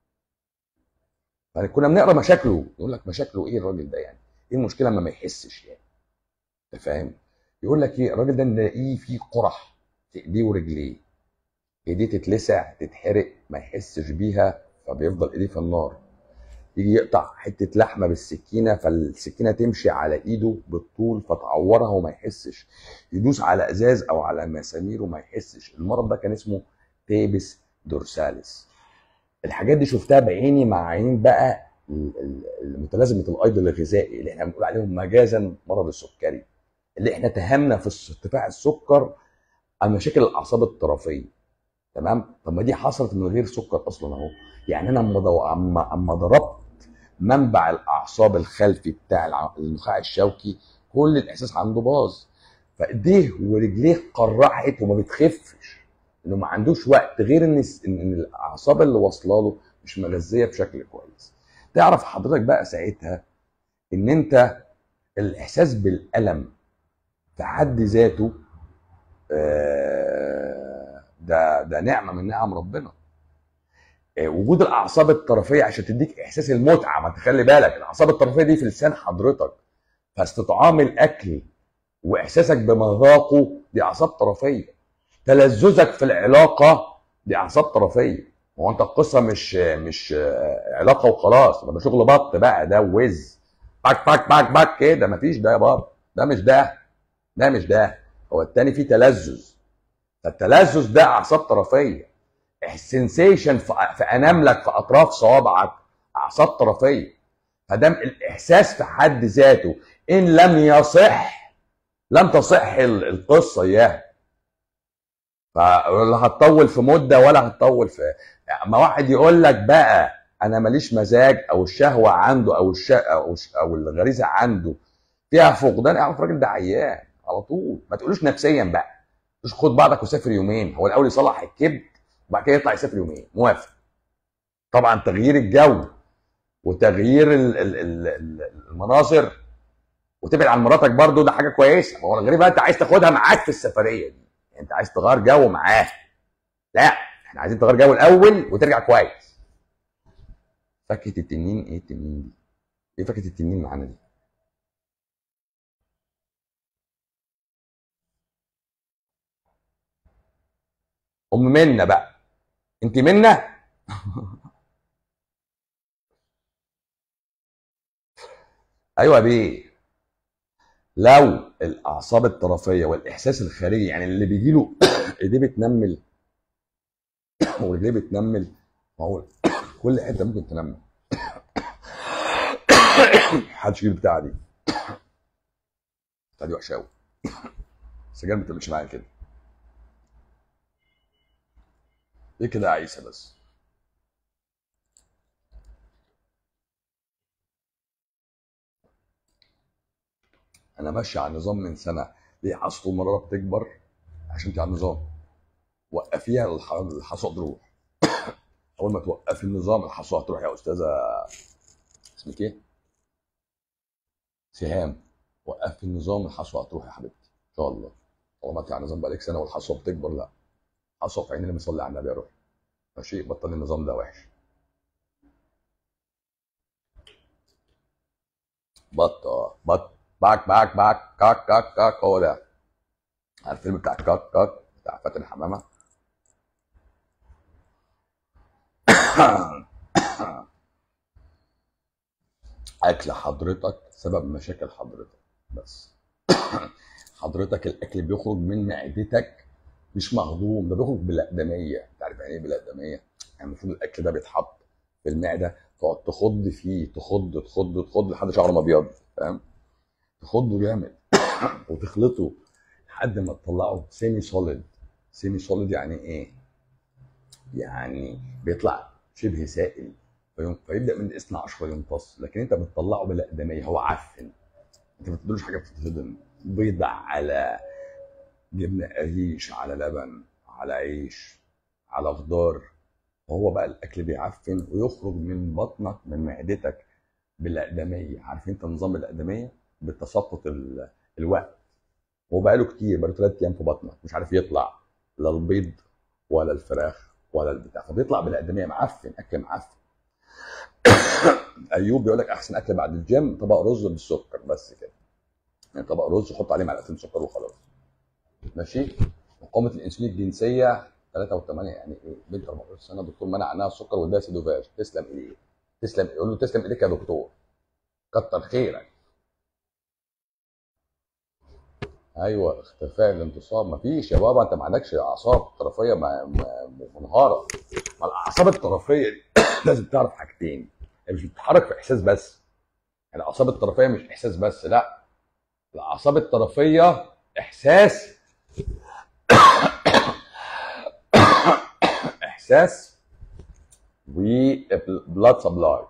فكنا بنقرا مشاكله يقول لك مشاكله ايه الراجل ده يعني ايه المشكله اما ما يحسش يعني انت فاهم يقول لك ايه الراجل ده نلاقيه فيه قرح في ايديه ورجليه ايديه تتلسع تتحرق ما يحسش بيها فبيفضل ايديه في النار يجي يقطع حته لحمه بالسكينه فالسكينه تمشي على ايده بالطول فتعورها وما يحسش يدوس على ازاز او على مسامير وما يحسش المرض ده كان اسمه تيبس دورساليس الحاجات دي شفتها بعيني مع عين بقى متلازمه الايض الغذائي اللي احنا بنقول عليهم مجازا مرض السكري اللي احنا تهمنا في ارتفاع السكر عن مشاكل الاعصاب الطرفيه تمام طب ما دي حصلت من غير سكر اصلا اهو يعني انا اما اما اما ضربت منبع الاعصاب الخلفي بتاع النخاع الشوكي كل الاحساس عنده باظ فايديه ورجليه قرحت وما بتخفش انه ما عندوش وقت غير ان ان الاعصاب اللي واصله له مش مغذيه بشكل كويس تعرف حضرتك بقى ساعتها ان انت الاحساس بالالم في حد ذاته ده ده نعمه من نعم ربنا وجود الاعصاب الطرفيه عشان تديك احساس المتعه ما تخلي بالك الاعصاب الطرفيه دي في لسان حضرتك فاستطعام الاكل واحساسك بمذاقه دي اعصاب طرفيه تلذذك في العلاقه دي اعصاب طرفيه هو انت القصه مش مش علاقه وخلاص ده شغل بط بقى ده وز باك باك باك باك كده مفيش ده يا بابا ده مش ده ده مش ده هو التاني فيه تلذذ فالتلذذ ده اعصاب طرفيه السنسيشن في اناملك في اطراف صوابعك اعصاب طرفيه فدام الاحساس في حد ذاته ان لم يصح لم تصح القصه اياها فلا هتطول في مده ولا هتطول في اما واحد يقول لك بقى انا ماليش مزاج او الشهوه عنده او الش... او او الغريزه عنده فيها فقدان اعرف الراجل ده عيان على طول ما تقولوش نفسيا بقى مش خد بعضك وسافر يومين هو الاول يصلح الكبد وبعد كده يطلع يسافر يومين موافق طبعا تغيير الجو وتغيير ال ال ال المناظر وتبعد عن مراتك برضو ده حاجه كويسه هو الغريب بقى انت عايز تاخدها معاك في السفريه دي يعني انت عايز تغير جو معاه لا احنا عايزين تغير جو الاول وترجع كويس فاكهه التنين ايه التنين دي؟ ايه فاكهه التنين معانا دي؟ ام منة بقى انت منة ايوه بيه لو الاعصاب الطرفيه والاحساس الخارجي يعني اللي بيجي له ايديه بتنمل ورجليه بتنمل ما هو كل حته ممكن تنمل محدش يجيب البتاعه دي البتاعه دي وحشه قوي السجاير ما بتعملش معايا كده ايه كده يا عيسى بس انا ماشي على نظام من سنه ليه حاسه المراره بتكبر عشان انت على النظام وقفيها الحصوه تروح اول ما توقفي النظام الحصوه هتروح يا استاذه اسمك ايه؟ سهام وقفي النظام الحصوه هتروح يا حبيبتي ان شاء الله طالما انت على النظام بقالك سنه والحصوه بتكبر لا حصوه في عيني لما يصلي على النبي يا روحي ماشي بطل النظام ده وحش بط اه بط باك باك باك كاك كاك كاك هو ده عارف الفيلم بتاع كاك كاك بتاع فاتن حمامه اكل حضرتك سبب مشاكل حضرتك بس حضرتك الاكل بيخرج من معدتك مش مهضوم ده بيخرج بالاقدميه انت عارف يعني ايه بالاقدميه يعني المفروض الاكل ده بيتحط في المعده تقعد تخض فيه تخض تخض تخض لحد شعره ما ابيض فاهم تخضه جامد وتخلطه لحد ما تطلعه سيمي سوليد سيمي سوليد يعني ايه يعني بيطلع شبه سائل فيبدا من الاثنى عشر يمتص لكن انت بتطلعه بالاقدميه هو عفن انت ما بتدلوش حاجه بتتهضم بيض على جبنه قريش على لبن على عيش على خضار وهو بقى الاكل بيعفن ويخرج من بطنك من معدتك بالاقدميه عارفين انت نظام الاقدميه بالتساقط الوقت هو بقى له كتير بقى له ثلاث ايام في بطنك مش عارف يطلع لا البيض ولا الفراخ ولا البتاع فبيطلع بالاقدميه معفن اكل معفن ايوب بيقول لك احسن اكل بعد الجيم طبق رز بالسكر بس كده يعني طبق رز حط عليه معلقتين سكر وخلاص ماشي مقاومه الانسولين الجنسيه 3 و8 يعني ايه بنت 14 سنه دكتور منع عنها السكر واداها سيدوفاج تسلم ايديك تسلم يقول له تسلم ايديك يا دكتور كتر خيرك ايوه اختفاء الانتصاب مفيش يا بابا انت ما عندكش اعصاب طرفيه منهاره ما الاعصاب الطرفيه دي لازم تعرف حاجتين هي مش بتتحرك في احساس بس الاعصاب الطرفيه مش احساس بس لا الاعصاب الطرفيه احساس احساس وبلاد سبلاي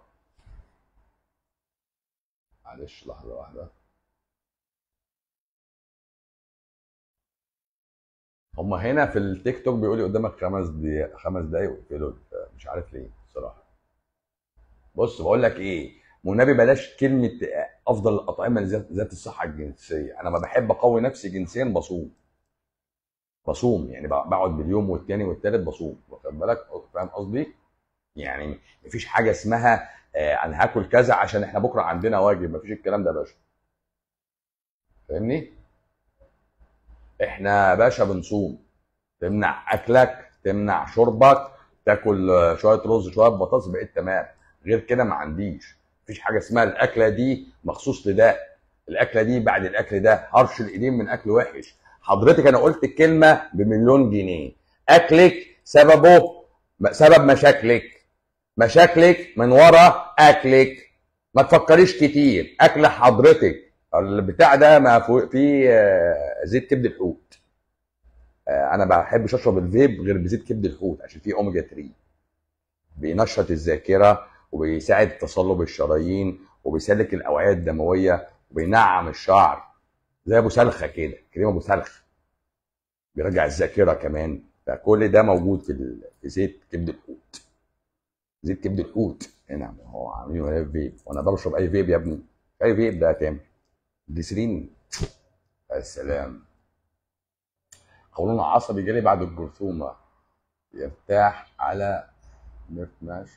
معلش لحظه واحده هم هنا في التيك توك بيقول لي قدامك خمس دقايق خمس دقايق ويقفلوا مش عارف ليه الصراحه بص بقول لك ايه والنبي بلاش كلمه افضل الاطعمه ذات الصحه الجنسيه انا ما بحب اقوي نفسي جنسيا بصوم بصوم يعني بقعد باليوم والتاني والتالت بصوم واخد بالك فاهم قصدي يعني مفيش حاجه اسمها آه انا هاكل كذا عشان احنا بكره عندنا واجب مفيش الكلام ده يا باشا فاهمني احنا يا باشا بنصوم تمنع اكلك تمنع شربك تاكل شويه رز شويه بطاطس بقيت تمام غير كده ما عنديش مفيش حاجه اسمها الاكله دي مخصوص لده الاكله دي بعد الاكل ده هرش الايدين من اكل وحش حضرتك انا قلت الكلمه بمليون جنيه اكلك سببه سبب مشاكلك مشاكلك من ورا اكلك ما تفكريش كتير اكل حضرتك البتاع ده ما فيه آه، زيت كبد الحوت آه، انا ما بحبش اشرب الفيب غير بزيت كبد الحوت عشان فيه اوميجا 3 بينشط الذاكره وبيساعد تصلب الشرايين وبيسلك الاوعيه الدمويه وبينعم الشعر زي ابو سلخه كده كريم ابو سلخ بيرجع الذاكره كمان فكل ده موجود في في زيت كبد الحوت زيت كبد الحوت هنا هو عاملينه فيب وانا بشرب اي فيب يا ابني اي فيب ده كام جليسرين السلام قولون عصبي جالي بعد الجرثومة يرتاح على ماشي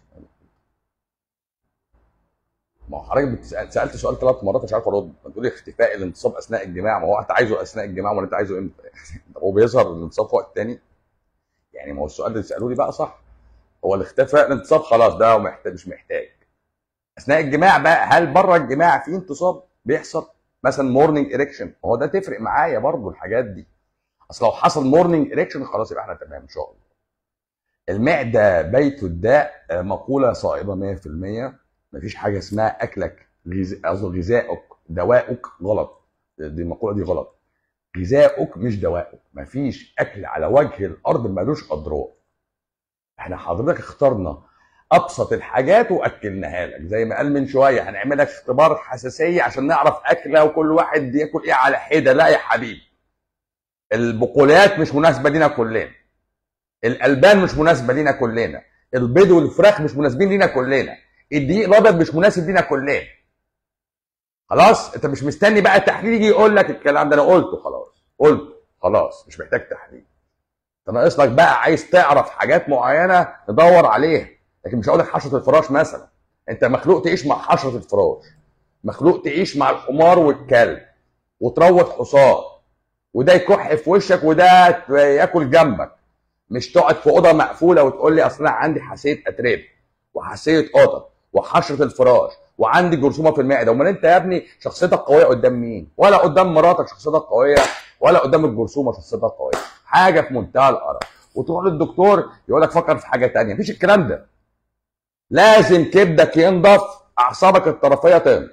ما هو حضرتك بتسأل سالت سؤال ثلاث مرات مش عارف ارد بتقول لي اختفاء الانتصاب اثناء الجماع ما هو انت عايزه اثناء الجماع ولا انت عايزه امتى؟ طب هو بيظهر الانتصاب في وقت تاني؟ يعني ما هو السؤال اللي تسالوه لي بقى صح هو الاختفاء الانتصاب خلاص ده محتاج مش محتاج اثناء الجماع بقى هل بره الجماع في انتصاب بيحصل؟ مثلا مورنينج اريكشن هو ده تفرق معايا برضو الحاجات دي اصل لو حصل مورنينج اريكشن خلاص يبقى احنا تمام ان شاء الله المعده بيت الداء آه، مقوله صائبه 100% مفيش حاجه اسمها اكلك قصدي غذائك دوائك غلط دي المقوله دي غلط غذائك مش دوائك مفيش اكل على وجه الارض ملوش اضرار احنا حضرتك اخترنا ابسط الحاجات واكلناها لك زي ما قال من شويه هنعمل لك اختبار حساسيه عشان نعرف اكله وكل واحد ياكل ايه على حده لا يا حبيبي البقوليات مش مناسبه لينا كلنا الالبان مش مناسبه لينا كلنا البيض والفراخ مش مناسبين لينا كلنا الدقيق الابيض مش مناسب لينا كلنا خلاص انت مش مستني بقى التحليل يجي يقول لك الكلام ده انا قلته خلاص قلته خلاص مش محتاج تحليل انت ناقص لك بقى عايز تعرف حاجات معينه ندور عليها لكن مش هقول لك حشره الفراش مثلا انت مخلوق تعيش مع حشره الفراش مخلوق تعيش مع الحمار والكلب وتروض حصان وده يكح في وشك وده ياكل جنبك مش تقعد في اوضه مقفوله وتقول لي اصل انا عندي حساسيه اتراب وحساسيه قطط وحشره الفراش وعندي جرثومه في المعده امال انت يا ابني شخصيتك قويه قدام مين ولا قدام مراتك شخصيتك قويه ولا قدام الجرثومه شخصيتك قويه حاجه في منتهى القرف وتروح للدكتور يقول لك فكر في حاجه تانية مفيش الكلام ده لازم كبدك ينضف اعصابك الطرفيه تنضف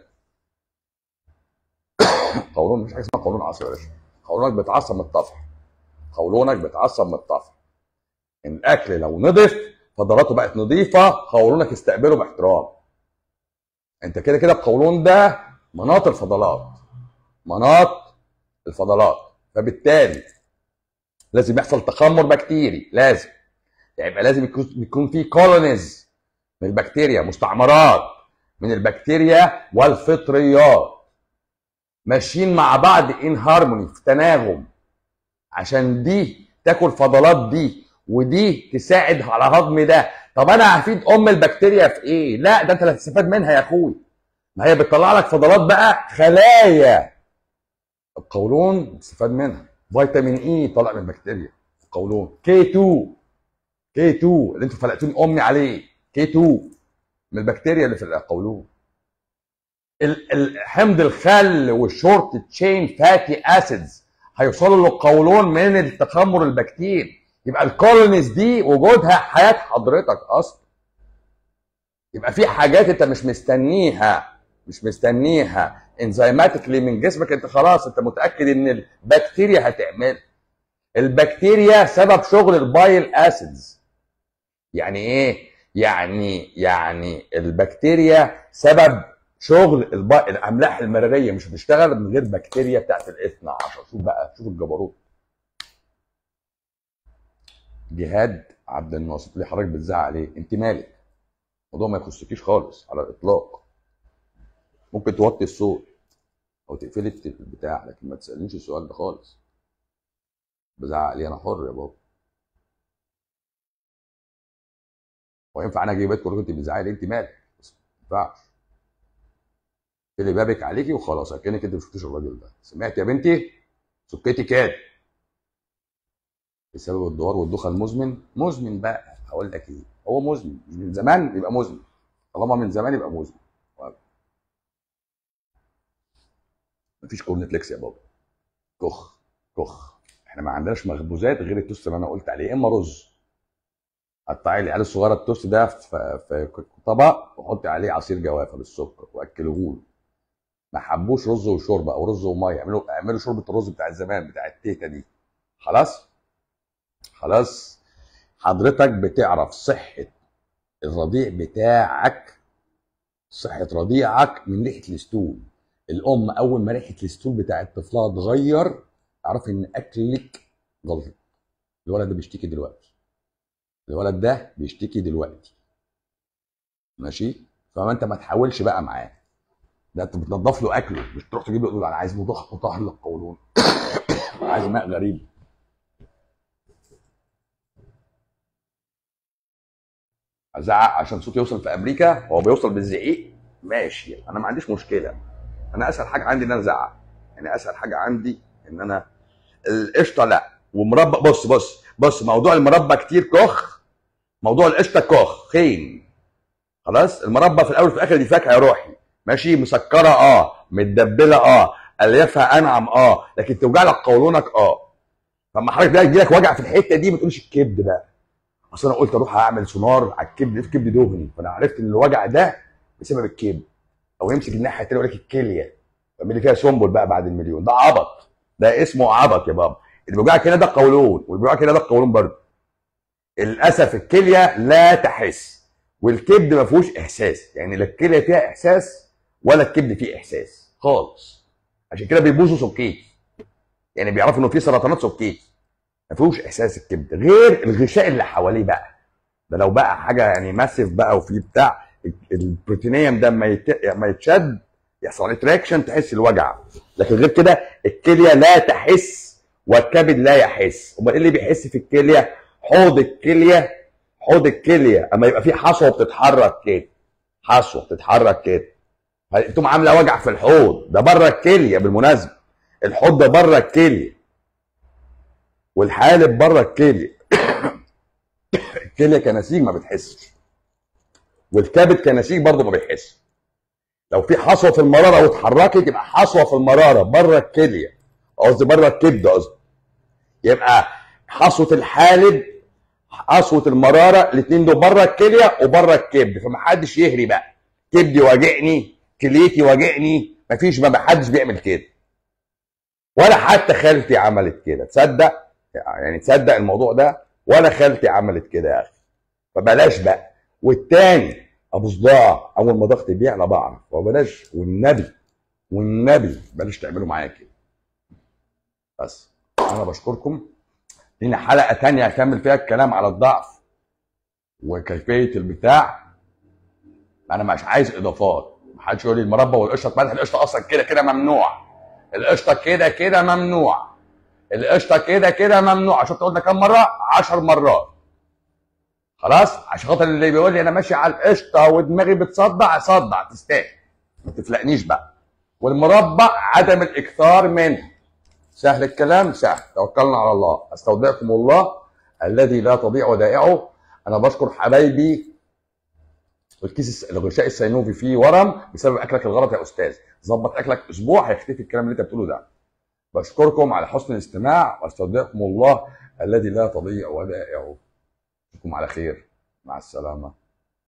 قولون مش حاجه اسمها قولون عصبي يا باشا قولونك بيتعصب من الطفح قولونك بيتعصب من الطفح الاكل لو نضف فضلاته بقت نظيفه قولونك استقبله باحترام انت كده كده القولون ده مناط الفضلات مناط الفضلات فبالتالي لازم يحصل تخمر بكتيري لازم يعني يبقى لازم يكون يكون في كولونيز من البكتيريا مستعمرات من البكتيريا والفطريات ماشيين مع بعض ان هارموني في تناغم عشان دي تاكل فضلات دي ودي تساعد على هضم ده طب انا هفيد ام البكتيريا في ايه لا ده انت اللي هتستفاد منها يا اخوي ما هي بتطلع لك فضلات بقى خلايا القولون بتستفاد منها فيتامين اي طالع من البكتيريا القولون كي 2 كي 2 اللي انتوا فلقتوني امي عليه كي 2 من البكتيريا اللي في القولون حمض الخل والشورت تشين فاتي اسيدز هيوصلوا للقولون من التخمر البكتيري يبقى الكولونيز دي وجودها حياه حضرتك اصلا يبقى في حاجات انت مش مستنيها مش مستنيها انزيماتيكلي من جسمك انت خلاص انت متاكد ان البكتيريا هتعمل البكتيريا سبب شغل البايل اسيدز يعني ايه يعني يعني البكتيريا سبب شغل الب... الاملاح المراريه مش هتشتغل من غير بكتيريا بتاعت الاثنى عشر شوف بقى شوف الجبروت جهاد عبد الناصر ليه حضرتك بتزعق ليه انت مالك الموضوع ما يخصكيش خالص على الاطلاق ممكن توطي الصوت او تقفلي البتاع لكن ما تسالنيش السؤال ده خالص بزعق ليه انا حر يا بابا هو ينفع انا اجي بيتكم انت بتزعقي ليه انت مالك بس ما ينفعش اللي بابك عليكي وخلاص اكنك انت ما شفتيش الراجل ده سمعت يا بنتي سكتي كاد بسبب الدوار والدخن المزمن مزمن بقى هقول لك ايه هو مزمن من زمان يبقى مزمن طالما من زمان يبقى مزمن مفيش كورنتليكس يا بابا كخ كخ احنا ما عندناش مخبوزات غير التوست اللي انا قلت عليه اما رز قطعي لي العيال الصغيره التوست ده في, في طبق وحطي عليه عصير جوافه بالسكر واكلوه له ما حبوش رز وشوربه او رز وميه اعملوا اعملوا شوربه الرز بتاع زمان بتاع التيتا دي خلاص خلاص حضرتك بتعرف صحه الرضيع بتاعك صحه رضيعك من ريحه الستول الام اول ما ريحه الستول بتاع طفلها اتغير اعرفي ان اكلك غلط الولد ده بيشتكي دلوقتي الولد ده بيشتكي دلوقتي ماشي فما انت ما تحاولش بقى معاه ده انت بتنضف له اكله مش تروح تجيب له تقول انا عايز مضخ مطهر للقولون عايز ماء غريب ازعق عشان صوتي يوصل في امريكا هو بيوصل بالزعيق ماشي انا ما عنديش مشكله انا اسهل حاجه عندي ان انا ازعق يعني اسهل حاجه عندي ان انا القشطه لا ومربى بص بص بص موضوع المربى كتير كخ موضوع القشطه كخ خين خلاص المربى في الاول وفي الاخر دي فاكهه يا روحي ماشي مسكره اه متدبله اه اليافها انعم اه لكن توجع لك قولونك اه فلما حضرتك بقى يجي لك وجع في الحته دي ما تقولش الكبد بقى اصل انا قلت اروح اعمل سونار على الكبد في كبد دهني فانا عرفت ان الوجع ده بسبب الكبد او يمسك الناحيه الثانيه يقول لك الكليه يعمل لي فيها سنبل بقى بعد المليون ده عبط ده اسمه عبط يا بابا اللي بيوجعك هنا ده القولون واللي بيوجعك هنا ده القولون برضه للاسف الكليه لا تحس والكبد ما فيهوش احساس يعني لا الكليه فيها احساس ولا الكبد فيه احساس خالص عشان كده بيبوظوا سكيت يعني بيعرفوا انه في سرطانات سكري ما فيهوش احساس الكبد غير الغشاء اللي حواليه بقى ده لو بقى حاجه يعني ماسف بقى وفي بتاع البروتينيوم ده ما يت... ما يتشد يحصل عليه تراكشن تحس الوجع لكن غير كده الكليه لا تحس والكبد لا يحس امال ايه اللي بيحس في الكليه حوض الكليه حوض الكليه اما يبقى في حصوه بتتحرك كده حصوه بتتحرك كده تقوم عامله وجع في الحوض ده بره الكليه بالمناسبه الحوض ده بره الكليه والحالب بره الكليه الكليه كنسيج ما بتحسش والكبد كنسيج برضه ما بيحسش لو في حصوه في المراره واتحركت يبقى حصوه في المراره بره الكليه قصدي بره الكبد قصدي يبقى حصوه الحالب حصوه المراره الاثنين دول بره الكليه وبره الكبد فمحدش يهري بقى كبدي واجعني كليتي واجعني مفيش ما حدش بيعمل كده ولا حتى خالتي عملت كده تصدق يعني تصدق الموضوع ده ولا خالتي عملت كده يا اخي فبلاش بقى والتاني ابو صداع اول ما ضغطي بيعلى بعرف وبلاش والنبي والنبي بلاش تعملوا معايا كده بس انا بشكركم لينا حلقه تانية هكمل فيها الكلام على الضعف وكيفيه البتاع انا مش عايز اضافات محدش يقول لي المربى والقشطه اتملح القشطه اصلا كده كده ممنوع القشطه كده كده ممنوع القشطه كده كده ممنوع عشان تقول كام مره 10 مرات خلاص عشان خاطر اللي بيقول لي انا ماشي على القشطه ودماغي بتصدع صدع تستاهل ما تفلقنيش بقى والمربى عدم الاكثار منه سهل الكلام سهل توكلنا على الله استودعكم الله الذي لا تضيع ودائعه انا بشكر حبايبي الكيس الغشاء السينوفي فيه ورم بسبب اكلك الغلط يا استاذ ظبط اكلك اسبوع هيختفي الكلام اللي انت بتقوله ده بشكركم على حسن الاستماع واستودعكم الله الذي لا تضيع ودائعه اشوفكم على خير مع السلامه